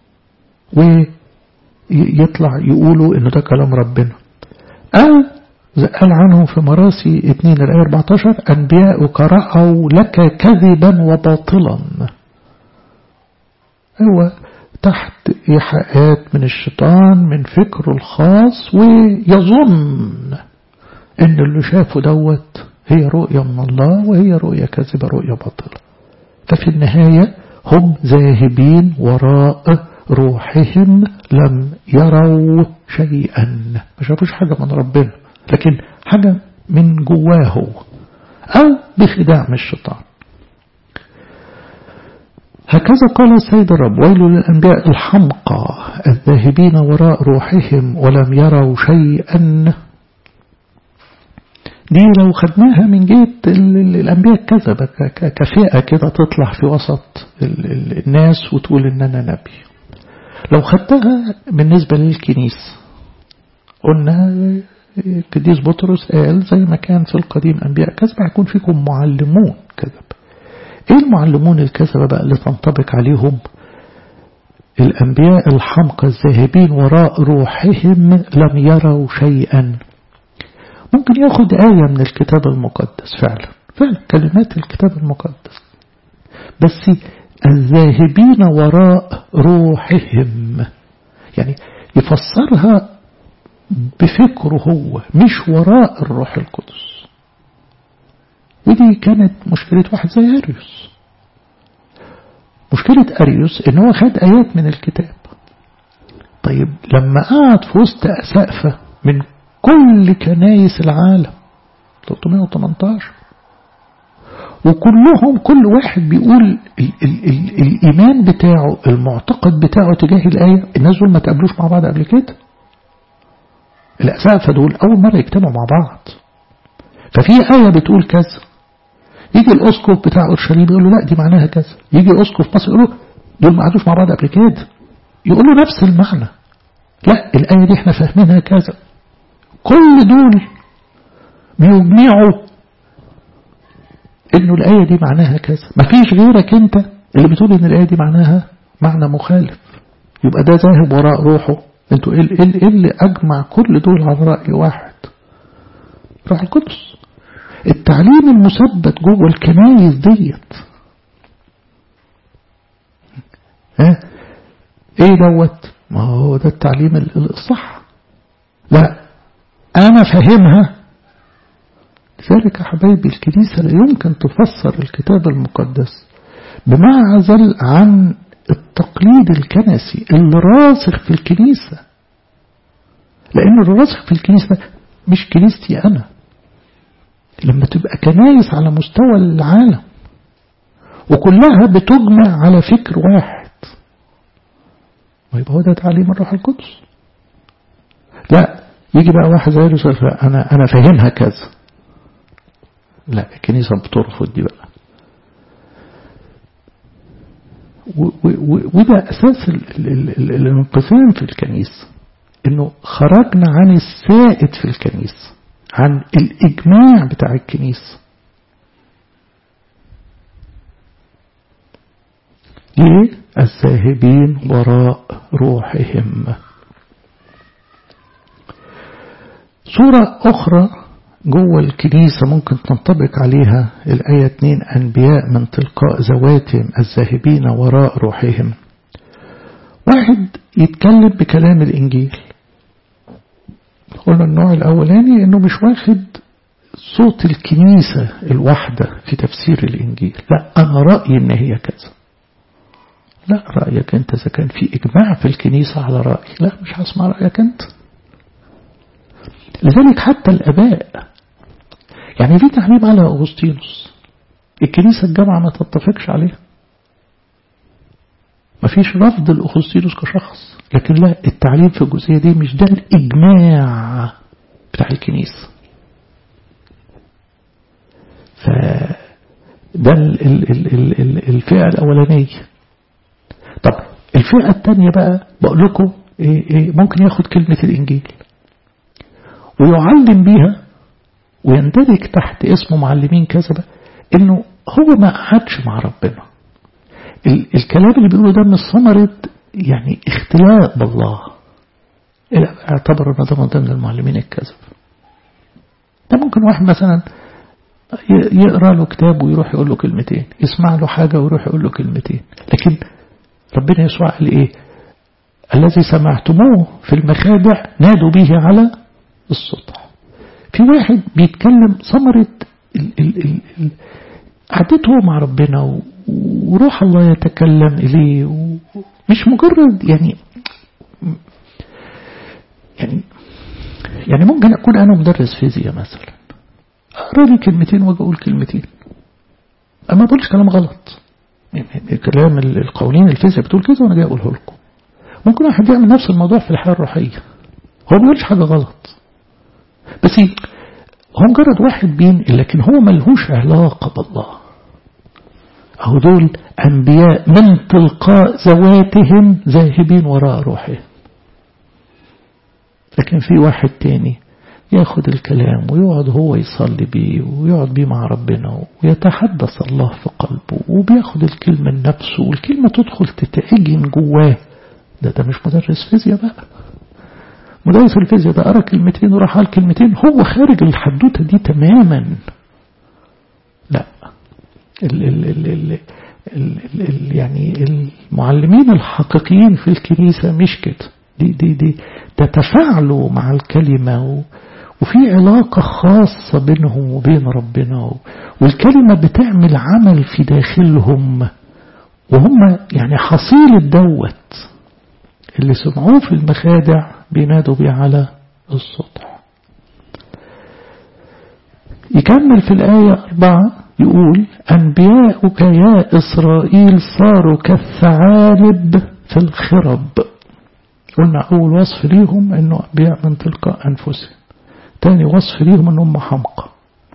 ويطلع يقولوا انه ده كلام ربنا أو قال عنه في مراسي 2 الآية 14 أنبياؤك رأوا لك كذبا وباطلا هو تحت إيحاءات من الشيطان من فكره الخاص ويظن ان اللي شافه دوت هي رؤية من الله وهي رؤية كاذبة رؤية باطلة ففي النهاية هم ذاهبين وراء روحهم لم يروا شيئا ما شافوش حاجة من ربنا لكن حاجة من جواه هو أو بخداع من الشيطان هكذا قال السيد الرب ويل للأنبياء الحمقى الذاهبين وراء روحهم ولم يروا شيئا دي لو خدناها من جهة الأنبياء الكذبة كفئة كده تطلع في وسط الناس وتقول إن أنا نبي لو خدتها بالنسبة للكنيسة قلنا القديس بطرس قال زي ما كان في القديم أنبياء كذبة هيكون فيكم معلمون كذب ايه المعلمون الكذبة بقى اللي تنطبق عليهم الأنبياء الحمقى الذاهبين وراء روحهم لم يروا شيئا ممكن ياخد آية من الكتاب المقدس فعلا فعلا كلمات الكتاب المقدس بس الذاهبين وراء روحهم يعني يفسرها بفكره هو مش وراء الروح القدس ودي كانت مشكلة واحد زي أريوس مشكلة أريوس إن هو خد آيات من الكتاب طيب لما قعد في وسط أسقفة من كل كنايس العالم 318 وكلهم كل واحد بيقول ال ال ال الإيمان بتاعه المعتقد بتاعه تجاه الآية الناس دول ما تقابلوش مع بعض قبل كده الأسقفة دول أول مرة يجتمعوا مع بعض ففي آية بتقول كذا يجي الأسقف بتاع أورشليم يقول له لا دي معناها كذا يجي أسقف مصر يقول له دول ما قعدوش مع بعض قبل كده يقول له نفس المعنى لا الآية دي احنا فاهمينها كذا كل دول بيجمعوا انه الآية دي معناها كذا مفيش غيرك انت اللي بتقول ان الآية دي معناها معنى مخالف يبقى ده ذاهب وراء روحه انتوا ايه ايه اللي اجمع كل دول على رأي واحد روح القدس التعليم المثبت جوه الكنايس ديت ها ايه دوت ما هو ده التعليم الصح لا انا فاهمها لذلك يا حبايبي الكنيسة لا يمكن تفسر الكتاب المقدس بمعزل عن التقليد الكنسي اللي راسخ في الكنيسة لأن اللي راسخ في الكنيسة مش كنيستي أنا لما تبقى كنايس على مستوى العالم وكلها بتجمع على فكر واحد ما يبقى هو ده تعليم الروح القدس لا يجي بقى واحد زي يوسف انا انا فاهمها كذا لا الكنيسه بترفض دي بقى وده اساس الانقسام في الكنيسه انه خرجنا عن السائد في الكنيسه عن الإجماع بتاع الكنيسة ليه الذاهبين وراء روحهم صورة أخرى جوه الكنيسة ممكن تنطبق عليها الآية 2 أنبياء من تلقاء ذواتهم الذاهبين وراء روحهم واحد يتكلم بكلام الإنجيل قلنا النوع الأولاني إنه مش واخد صوت الكنيسة الواحدة في تفسير الإنجيل لا أنا رأيي إن هي كذا لا رأيك أنت إذا كان في إجماع في الكنيسة على رأي لا مش هسمع رأيك أنت لذلك حتى الآباء يعني في تعليم على أغسطينوس الكنيسة الجامعة ما تتفقش عليها ما فيش رفض لأغسطينوس كشخص لكن لا التعليم في الجزئية دي مش ده الإجماع بتاع الكنيسة فده الفئة الأولانية طب الفئة الثانية بقى بقول لكم إيه إيه ممكن ياخد كلمة الإنجيل ويعلم بيها ويندرج تحت اسمه معلمين كذا بقى إنه هو ما قعدش مع ربنا الكلام اللي بيقوله ده مش ثمرة يعني اختلاء بالله اعتبر ان ده من ضمن المعلمين الكذب ده ممكن واحد مثلا يقرا له كتاب ويروح يقول له كلمتين يسمع له حاجة ويروح يقول له كلمتين لكن ربنا يسوع قال ايه الذي سمعتموه في المخادع نادوا به على السطح في واحد بيتكلم ثمرة قعدته مع ربنا وروح الله يتكلم إليه مش مجرد يعني يعني يعني ممكن أكون أنا مدرس فيزياء مثلا أقرأ لي كلمتين وأجي أقول كلمتين أما بقولش كلام غلط يعني كلام القوانين الفيزياء بتقول كذا وأنا جاي أقوله لكم ممكن واحد يعمل نفس الموضوع في الحياة الروحية هو ما بيقولش حاجة غلط بس هو مجرد واحد بينقل لكن هو ملهوش علاقة بالله أو دول أنبياء من تلقاء ذواتهم ذاهبين وراء روحهم لكن في واحد تاني ياخد الكلام ويقعد هو يصلي بيه ويقعد بيه مع ربنا ويتحدث الله في قلبه وبياخد الكلمة لنفسه والكلمة تدخل تتعجن جواه ده ده مش مدرس فيزياء بقى مدرس الفيزياء ده قرا كلمتين وراح قال كلمتين هو خارج الحدوتة دي تماما لا ال ال ال ال ال ال ال يعني المعلمين الحقيقيين في الكنيسة مش كده دي دي دي تتفاعلوا مع الكلمة و وفي علاقة خاصة بينهم وبين ربنا والكلمة بتعمل عمل في داخلهم وهم يعني حصيل الدوت اللي سمعوه في المخادع بينادوا بيه على السطح يكمل في الآية أربعة يقول أنبياؤك يا إسرائيل صاروا كالثعالب في الخرب قلنا أول وصف ليهم أنه أنبياء من تلقاء أنفسهم تاني وصف ليهم أنهم حمقى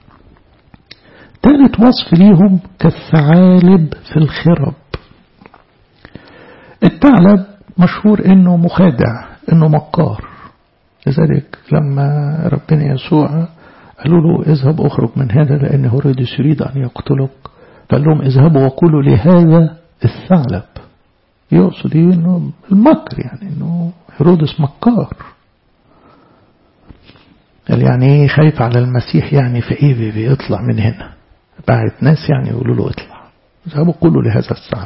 تالت وصف ليهم كالثعالب في الخرب الثعلب مشهور انه مخادع انه مكار لذلك لما ربنا يسوع قالوا له اذهب اخرج من هذا لان هيرودس يريد ان يقتلك قال لهم اذهبوا وقولوا لهذا الثعلب يقصد ايه انه المكر يعني انه هيرودس مكار قال يعني ايه خايف على المسيح يعني فايه بيطلع من هنا بعت ناس يعني يقولوا له اطلع اذهبوا قولوا لهذا الثعلب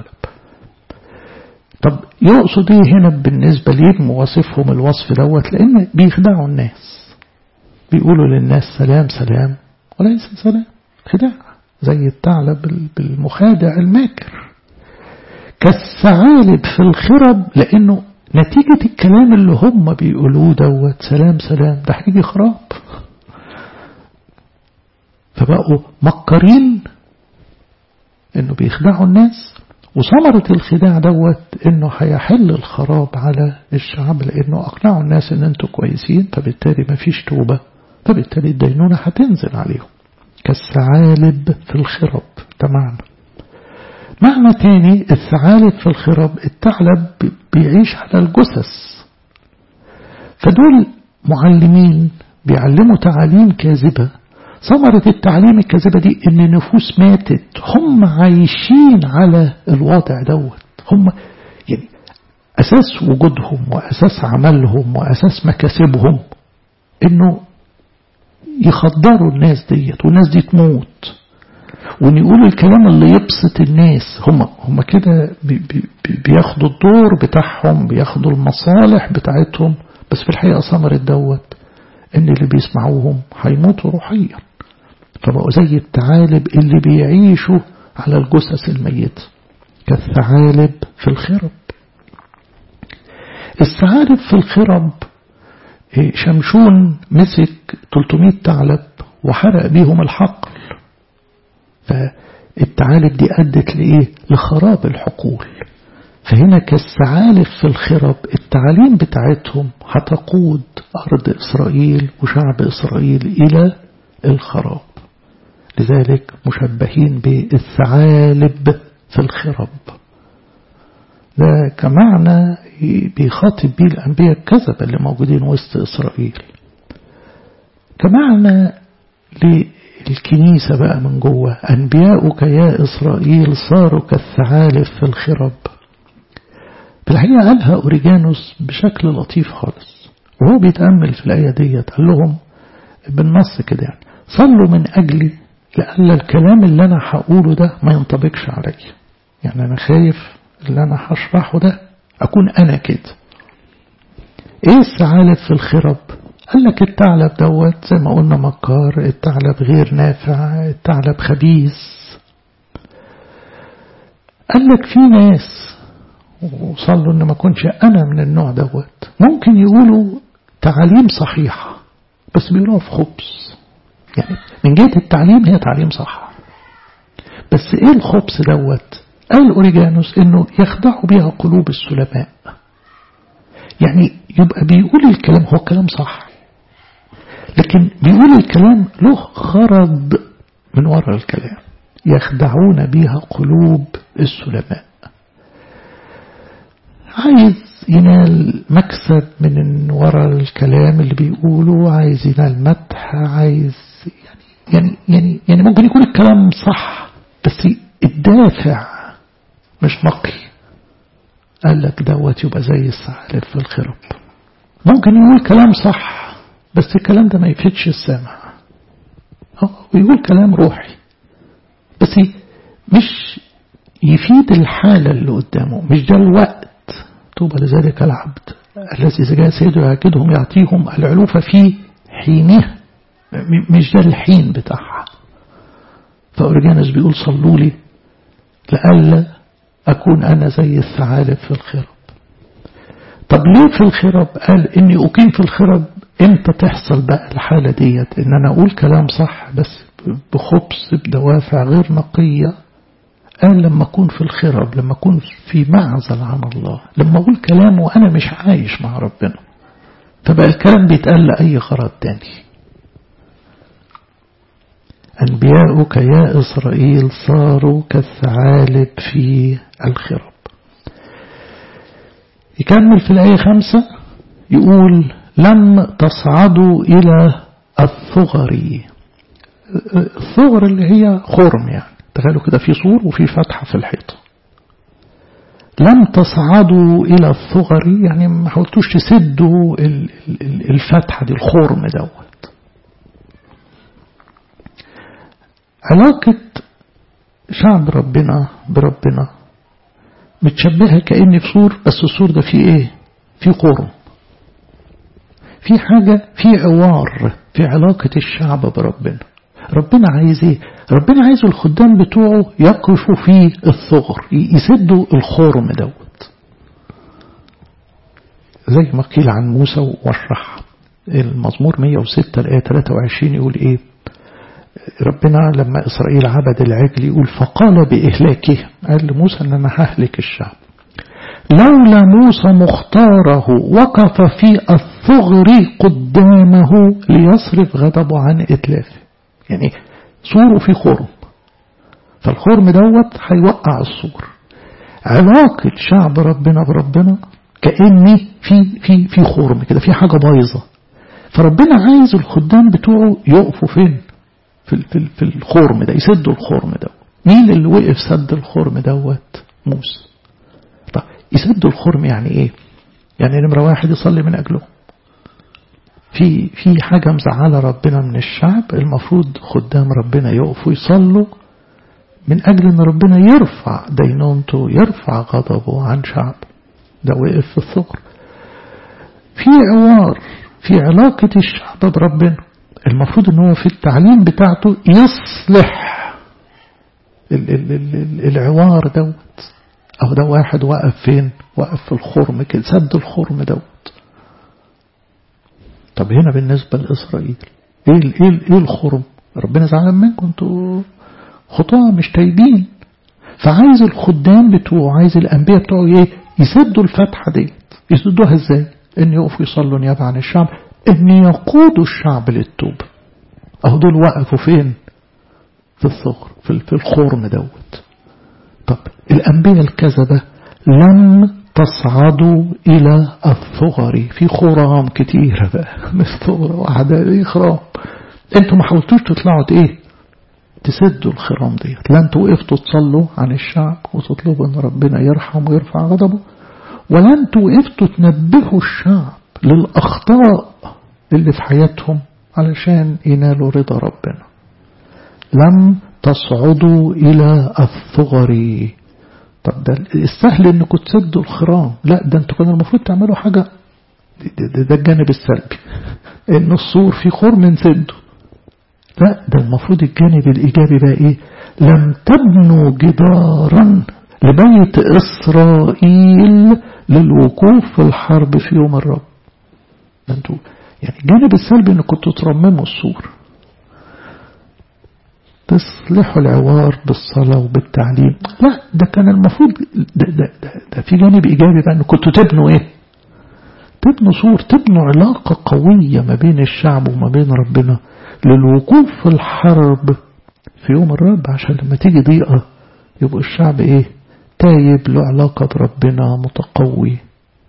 طب يقصد ايه هنا بالنسبة ليه وصفهم الوصف دوت لان بيخدعوا الناس بيقولوا للناس سلام سلام وليس سلام خداع زي الثعلب بالمخادع الماكر كالثعالب في الخرب لانه نتيجة الكلام اللي هم بيقولوه دوت سلام سلام ده هيجي خراب فبقوا مكرين انه بيخدعوا الناس وثمرة الخداع دوت انه هيحل الخراب على الشعب لانه اقنعوا الناس ان انتوا كويسين فبالتالي ما فيش توبة فبالتالي الدينونة هتنزل عليهم كالثعالب في الخرب ده معنى معنى تاني الثعالب في الخرب الثعلب بيعيش على الجثث فدول معلمين بيعلموا تعاليم كاذبة ثمرة التعليم الكاذبة دي ان نفوس ماتت هم عايشين على الوضع دوت هم يعني اساس وجودهم واساس عملهم واساس مكاسبهم انه يخدروا الناس ديت والناس دي تموت وان يقولوا الكلام اللي يبسط الناس هم هم كده بي بي بياخدوا الدور بتاعهم بياخدوا المصالح بتاعتهم بس في الحقيقة ثمرة دوت ان اللي بيسمعوهم هيموتوا روحيا فبقوا زي الثعالب اللي بيعيشوا على الجثث الميتة كالثعالب في الخرب الثعالب في الخرب شمشون مسك 300 ثعلب وحرق بيهم الحقل فالثعالب دي أدت لإيه لخراب الحقول فهنا كالثعالب في الخرب التعاليم بتاعتهم هتقود أرض إسرائيل وشعب إسرائيل إلى الخراب لذلك مشبهين بالثعالب في الخرب ده كمعنى بيخاطب بيه الأنبياء الكذبة اللي موجودين وسط إسرائيل كمعنى للكنيسة بقى من جوه أنبياؤك يا إسرائيل صاروا كالثعالب في الخرب في الحقيقة قالها أوريجانوس بشكل لطيف خالص وهو بيتأمل في الآية ديت قال لهم بالنص كده يعني صلوا من أجلي لأن الكلام اللي أنا هقوله ده ما ينطبقش عليا يعني أنا خايف اللي أنا هشرحه ده أكون أنا كده إيه الثعالب في الخرب قال لك الثعلب دوت زي ما قلنا مكار الثعلب غير نافع الثعلب خبيث قال لك في ناس وصلوا ان ما كنش انا من النوع دوت ممكن يقولوا تعاليم صحيحة بس بيقولوها في خبز يعني من جهة التعليم هي تعليم صح بس ايه الخبز دوت قال اوريجانوس انه يخدعوا بها قلوب السلماء يعني يبقى بيقول الكلام هو كلام صح لكن بيقول الكلام له غرض من وراء الكلام يخدعون بها قلوب السلماء عايز ينال مكسب من وراء الكلام اللي بيقوله عايز ينال مدح عايز يعني يعني يعني يعني ممكن يكون الكلام صح بس الدافع مش نقي قال لك دوت يبقى زي الثعالب في الخرب ممكن يقول كلام صح بس الكلام ده ما يفيدش السامع ويقول كلام روحي بس مش يفيد الحالة اللي قدامه مش ده الوقت طوبى لذلك العبد الذي إذا جاء سيده يعكدهم يعطيهم العلوفة في حينه مش ده الحين بتاعها فأورجانس بيقول صلوا لي لألا أكون أنا زي الثعالب في الخرب طب ليه في الخرب قال إني أقيم في الخرب إمتى تحصل بقى الحالة ديت إن أنا أقول كلام صح بس بخبث بدوافع غير نقية قال لما أكون في الخرب لما أكون في معزل عن الله لما أقول كلام وأنا مش عايش مع ربنا فبقى الكلام بيتقال لأي غرض تاني أنبياؤك يا إسرائيل صاروا كالثعالب في الخرب يكمل في الآية خمسة يقول لم تصعدوا إلى الثغر الثغر اللي هي خرم يعني تخيلوا كده في سور وفي فتحة في الحيطة لم تصعدوا إلى الثغر يعني ما حاولتوش تسدوا الفتحة دي الخرم دوت علاقة شعب ربنا بربنا متشبهة كأن في سور بس السور ده فيه ايه فيه خرم في حاجة في عوار في علاقة الشعب بربنا ربنا عايز ايه ربنا عايز الخدام بتوعه يقفوا في الثغر يسدوا الخرم دوت زي ما قيل عن موسى واشرح المزمور 106 الآية 23 يقول ايه ربنا لما إسرائيل عبد العجل يقول فقال بإهلاكه قال لموسى أن أنا ههلك الشعب لولا موسى مختاره وقف في الثغر قدامه ليصرف غضبه عن إتلافه يعني سور في خرم فالخرم دوت هيوقع السور علاقة شعب ربنا بربنا كأني في في في خرم كده في حاجة بايظة فربنا عايز الخدام بتوعه يقفوا فين في في في الخرم ده يسدوا الخرم ده مين اللي وقف سد الخرم دوت موسى طب يسدوا الخرم يعني ايه يعني نمرة واحد يصلي من أجله في في حاجة مزعلة ربنا من الشعب المفروض خدام ربنا يقفوا يصلوا من أجل أن ربنا يرفع دينونته يرفع غضبه عن شعب ده وقف في الثغر في عوار في علاقة الشعب بربنا المفروض ان هو في التعليم بتاعته يصلح ال ال ال العوار دوت أو ده واحد وقف فين وقف في الخرم كده سد الخرم دوت طب هنا بالنسبة لإسرائيل إيه, إيه, إيه الخرم ربنا زعلان منكم انتوا خطاة مش تايبين فعايز الخدام بتوعه عايز الأنبياء بتوعه إيه يسدوا الفتحة ديت يسدوها إزاي إن يقفوا يصلوا نيابة عن الشعب إن يقودوا الشعب للتوبة أهو دول وقفوا فين في الثغر في الخرم دوت طب الأنبياء الكذبة لم تصعدوا إلى الثغر في خرام كتيرة بقى مش ثغرة واحدة دي خرام انتوا ما حاولتوش تطلعوا ايه تسدوا الخرام ديت لا انتوا وقفتوا تصلوا عن الشعب وتطلبوا ان ربنا يرحم ويرفع غضبه ولا انتوا وقفتوا تنبهوا الشعب للأخطاء اللي في حياتهم علشان ينالوا رضا ربنا لم تصعدوا إلى الثغر طب ده السهل انكم تسدوا الخرام لا ده انتوا كانوا المفروض تعملوا حاجة ده, ده الجانب السلبي ان السور في خرم نسده لا ده المفروض الجانب الإيجابي بقى إيه لم تبنوا جدارا لبيت إسرائيل للوقوف في الحرب في يوم الرب ده انتوا يعني الجانب السلبي ان كنتوا ترمموا السور تصلحوا العوار بالصلاة وبالتعليم لا ده كان المفروض ده, ده, ده, ده في جانب إيجابي بقى ان كنتوا تبنوا ايه تبنوا سور تبنوا علاقة قوية ما بين الشعب وما بين ربنا للوقوف في الحرب في يوم الرب عشان لما تيجي ضيقة يبقى الشعب ايه تايب له علاقة بربنا متقوي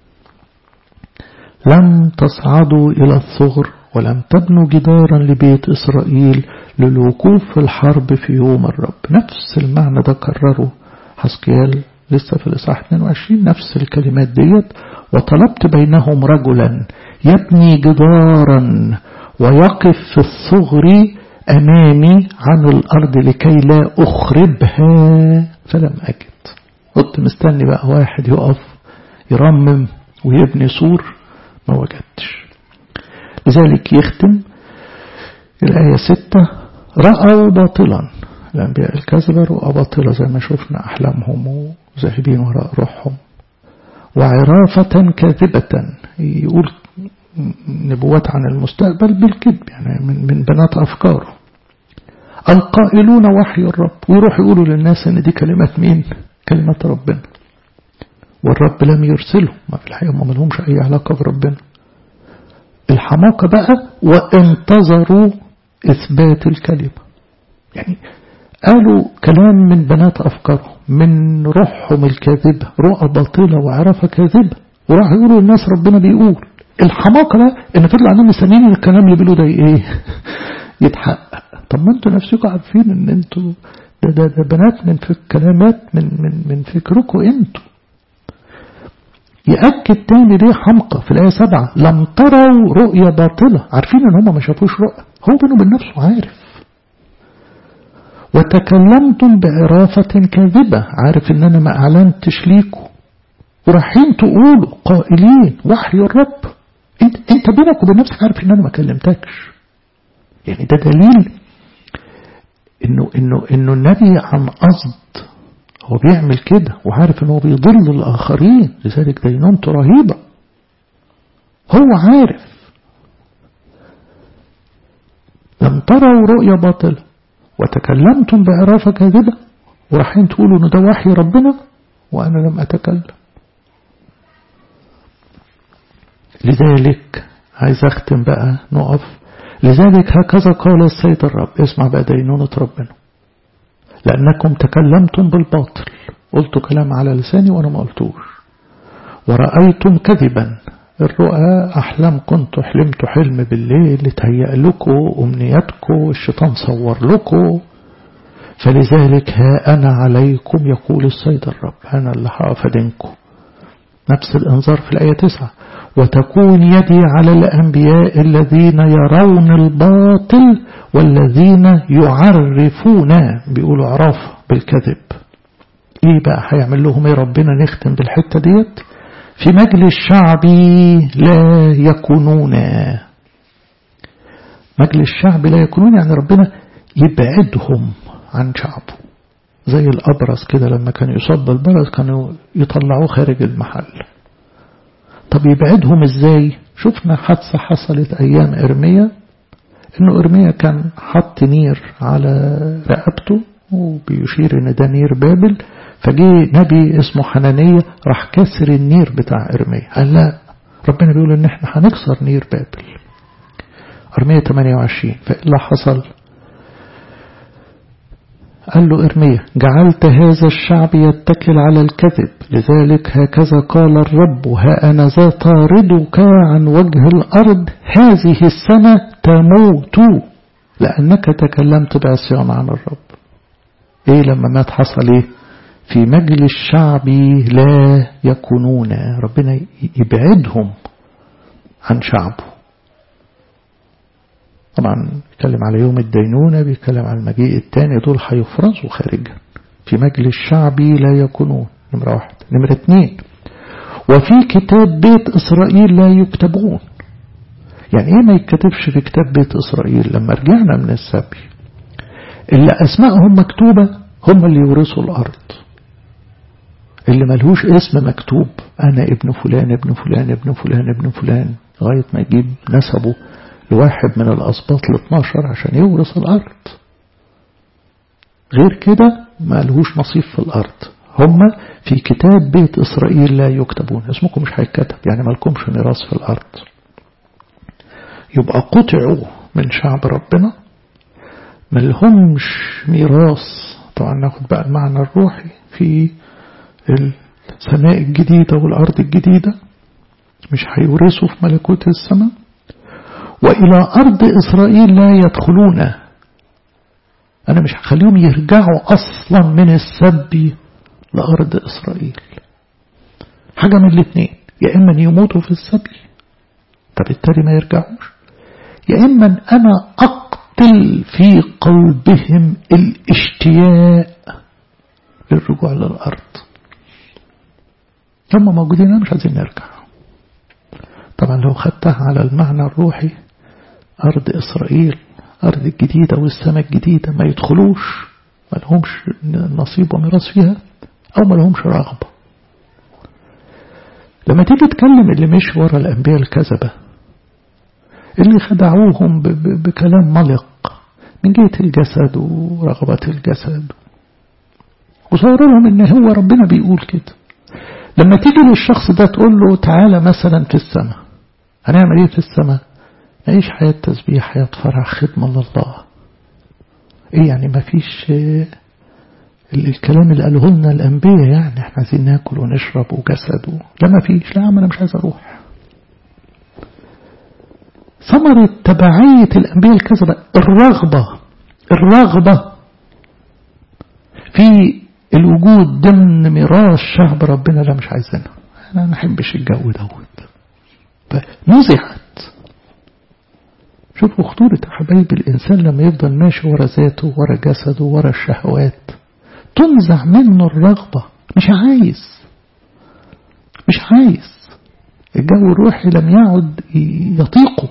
لم تصعدوا إلى الثغر ولم تبنوا جدارا لبيت إسرائيل للوقوف في الحرب في يوم الرب نفس المعنى ده كرره حسكيال لسه في الإصحاح 22 نفس الكلمات ديت وطلبت بينهم رجلا يبني جدارا ويقف في الثغر أمامي عن الأرض لكي لا أخربها فلم أجد قلت مستني بقى واحد يقف يرمم ويبني سور ما وجدتش لذلك يختم الآية ستة رأوا باطلا الأنبياء الكذبة رؤى باطلة زي ما شفنا أحلامهم وذاهبين وراء روحهم وعرافة كاذبة يقول نبوات عن المستقبل بالكذب يعني من, من بنات أفكاره القائلون وحي الرب ويروح يقولوا للناس ان دي كلمة مين كلمة ربنا والرب لم يرسله ما في الحقيقة ما لهمش أي علاقة بربنا الحماقة بقى وانتظروا إثبات الكلمة يعني قالوا كلام من بنات أفكارهم من روحهم الكاذبة رؤى باطلة وعرفة كاذبة وراح يقولوا الناس ربنا بيقول الحماقة بقى ان فضل عندهم مستنيين الكلام اللي بيقولوا ده ايه يتحقق طب ما انتوا نفسكم عارفين ان انتوا ده, ده, ده بنات من في كلامات من من من فكركم انتوا يأكد تاني ليه حمقى في الآية سبعة لم تروا رؤية باطلة عارفين ان هم ما شافوش رؤية هو بينه وبين نفسه عارف وتكلمتم بعرافة كاذبة عارف ان انا ما اعلنتش ليكم ورايحين تقولوا قائلين وحي الرب انت, انت بينك وبين نفسك عارف ان انا ما كلمتكش يعني ده دليل انه انه انه النبي عن قصد هو بيعمل كده وعارف انه بيضل الاخرين لذلك دينونته رهيبه هو عارف لم تروا رؤيا باطله وتكلمتم بعرافه كاذبه ورايحين تقولوا ان ده وحي ربنا وانا لم اتكلم لذلك عايز اختم بقى نقف لذلك هكذا قال السيد الرب اسمع بقى دينونة ربنا لأنكم تكلمتم بالباطل قلت كلام على لساني وأنا ما قلتوش ورأيتم كذبا الرؤى أحلام كنت حلمت حلم بالليل تهيأ لكم أمنياتكم الشيطان صور لكم فلذلك ها أنا عليكم يقول السيد الرب أنا اللي هقف أدينكم نفس الإنذار في الآية 9 وتكون يدي على الأنبياء الذين يرون الباطل والذين يعرفون بيقولوا عراف بالكذب ايه بقى هيعمل لهم ايه ربنا نختم بالحتة ديت في مجلس شعبي لا يكونون مجلس شعب لا يكونون يعني ربنا يبعدهم عن شعبه زي الأبرص كده لما كان يصاب بالبرص كانوا يطلعوه خارج المحل طب يبعدهم ازاي شفنا حادثة حصلت أيام إرميا إنه إرميا كان حط نير على رقبته وبيشير إن ده نير بابل فجي نبي اسمه حنانية راح كسر النير بتاع إرميا قال لا ربنا بيقول إن إحنا هنكسر نير بابل إرميا 28 فإيه اللي حصل قال له إرميا جعلت هذا الشعب يتكل على الكذب لذلك هكذا قال الرب ها أنا ذا طاردك عن وجه الأرض هذه السنة تموت لأنك تكلمت بعصيان عن الرب إيه لما مات حصل إيه في مجلس شعبي لا يكونون ربنا يبعدهم عن شعبه طبعا بيتكلم على يوم الدينونة بيتكلم على المجيء الثاني دول هيفرزوا خارجا في مجلس شعبي لا يكونون نمرة واحد نمرة اثنين وفي كتاب بيت إسرائيل لا يكتبون يعني ايه ما يتكتبش في كتاب بيت إسرائيل لما رجعنا من السبي اللي أسمائهم مكتوبة هم اللي يورثوا الأرض اللي ملهوش اسم مكتوب أنا ابن فلان ابن فلان ابن فلان ابن فلان لغاية ما يجيب نسبه لواحد من الأسباط ال 12 عشان يورث الأرض غير كده ما لهوش نصيب في الأرض هم في كتاب بيت إسرائيل لا يكتبون اسمكم مش هيتكتب يعني ما لكمش ميراث في الأرض يبقى قطعوا من شعب ربنا ما لهمش ميراث طبعا ناخد بقى المعنى الروحي في السماء الجديدة والأرض الجديدة مش هيورثوا في ملكوت السماء وإلى أرض إسرائيل لا يدخلون أنا مش هخليهم يرجعوا أصلا من السبي لأرض إسرائيل حاجة من الاثنين يا إما يموتوا في السبي فبالتالي ما يرجعوش يا إما أنا أقتل في قلبهم الاشتياق للرجوع للأرض هم موجودين أنا مش عايزين نرجع طبعا لو خدتها على المعنى الروحي أرض إسرائيل أرض الجديدة والسماء الجديدة ما يدخلوش ما لهمش نصيب وميراث فيها أو ما لهمش رغبة لما تيجي تكلم اللي مش ورا الأنبياء الكذبة اللي خدعوهم بكلام ملق من جهة الجسد ورغبة الجسد وصوروا لهم ان هو ربنا بيقول كده لما تيجي للشخص ده تقول له تعالى مثلا في السماء هنعمل ايه في السماء نعيش حياة تسبيح حياة فرح خدمة لله ايه يعني ما فيش الكلام اللي قاله لنا الانبياء يعني احنا عايزين ناكل ونشرب وجسد و... لا ما فيش لا انا مش عايز اروح ثمرة تبعية الانبياء الكذبة الرغبة الرغبة في الوجود ضمن ميراث شعب ربنا لا مش عايزينها انا ما احبش الجو دوت فنزعت شوفوا خطورة يا حبايبي الإنسان لما يفضل ماشي ورا ذاته ورا جسده ورا الشهوات تنزع منه الرغبة مش عايز مش عايز الجو الروحي لم يعد يطيقه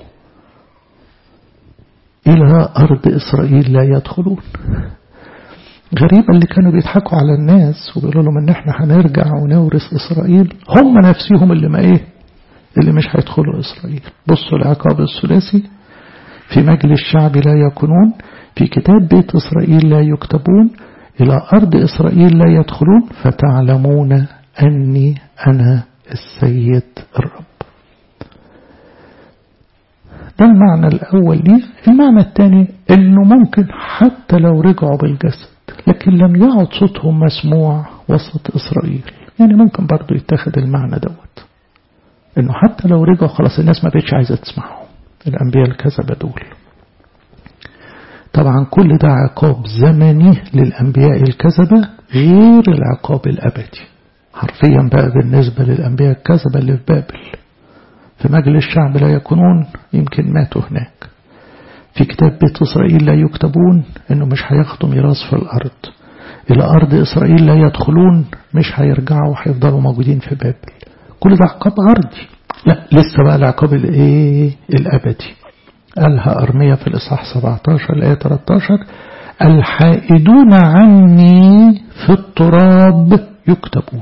إلى أرض إسرائيل لا يدخلون غريبة اللي كانوا بيضحكوا على الناس وبيقولوا لهم ان احنا هنرجع ونورث إسرائيل هم نفسهم اللي ما ايه اللي مش هيدخلوا إسرائيل بصوا العقاب الثلاثي في مجلس الشعب لا يكونون في كتاب بيت إسرائيل لا يكتبون إلى أرض إسرائيل لا يدخلون فتعلمون أني أنا السيد الرب ده المعنى الأول ليه المعنى الثاني أنه ممكن حتى لو رجعوا بالجسد لكن لم يعد صوتهم مسموع وسط إسرائيل يعني ممكن برضو يتخذ المعنى دوت أنه حتى لو رجعوا خلاص الناس ما بقتش عايزة تسمعهم الأنبياء الكذبة دول طبعا كل ده عقاب زمني للأنبياء الكذبة غير العقاب الأبدي حرفيا بقى بالنسبة للأنبياء الكذبة اللي في بابل في مجلس الشعب لا يكونون يمكن ماتوا هناك في كتاب بيت إسرائيل لا يكتبون إنه مش هياخدوا ميراث في الأرض إلى أرض إسرائيل لا يدخلون مش هيرجعوا هيفضلوا موجودين في بابل كل ده عقاب أرضي لا لسه بقى العقاب الايه الابدي قالها ارميا في الاصحاح 17 الايه 13 الحائدون عني في التراب يكتبون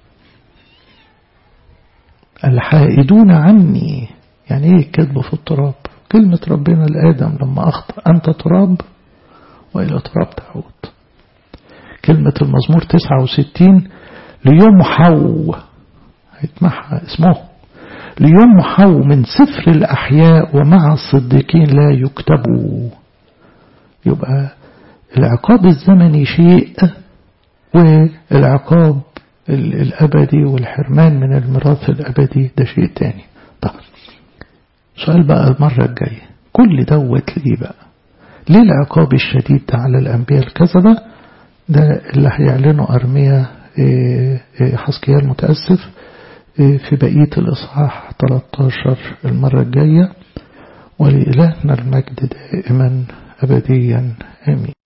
الحائدون عني يعني ايه الكذب في التراب كلمة ربنا لآدم لما أخطأ أنت تراب وإلى تراب تعود كلمة المزمور 69 ليمحو هيتمحى اسمه ليمحوا من سفر الأحياء ومع الصديقين لا يكتبوا يبقى العقاب الزمني شيء والعقاب الأبدي والحرمان من الميراث الأبدي ده شيء تاني طب سؤال بقى المرة الجاية كل دوت ليه بقى ليه العقاب الشديد ده على الأنبياء الكذبة ده اللي هيعلنه أرميا حسكيال متأسف في بقية الإصحاح 13 المرة الجاية ولإلهنا المجد دائما أبديا آمين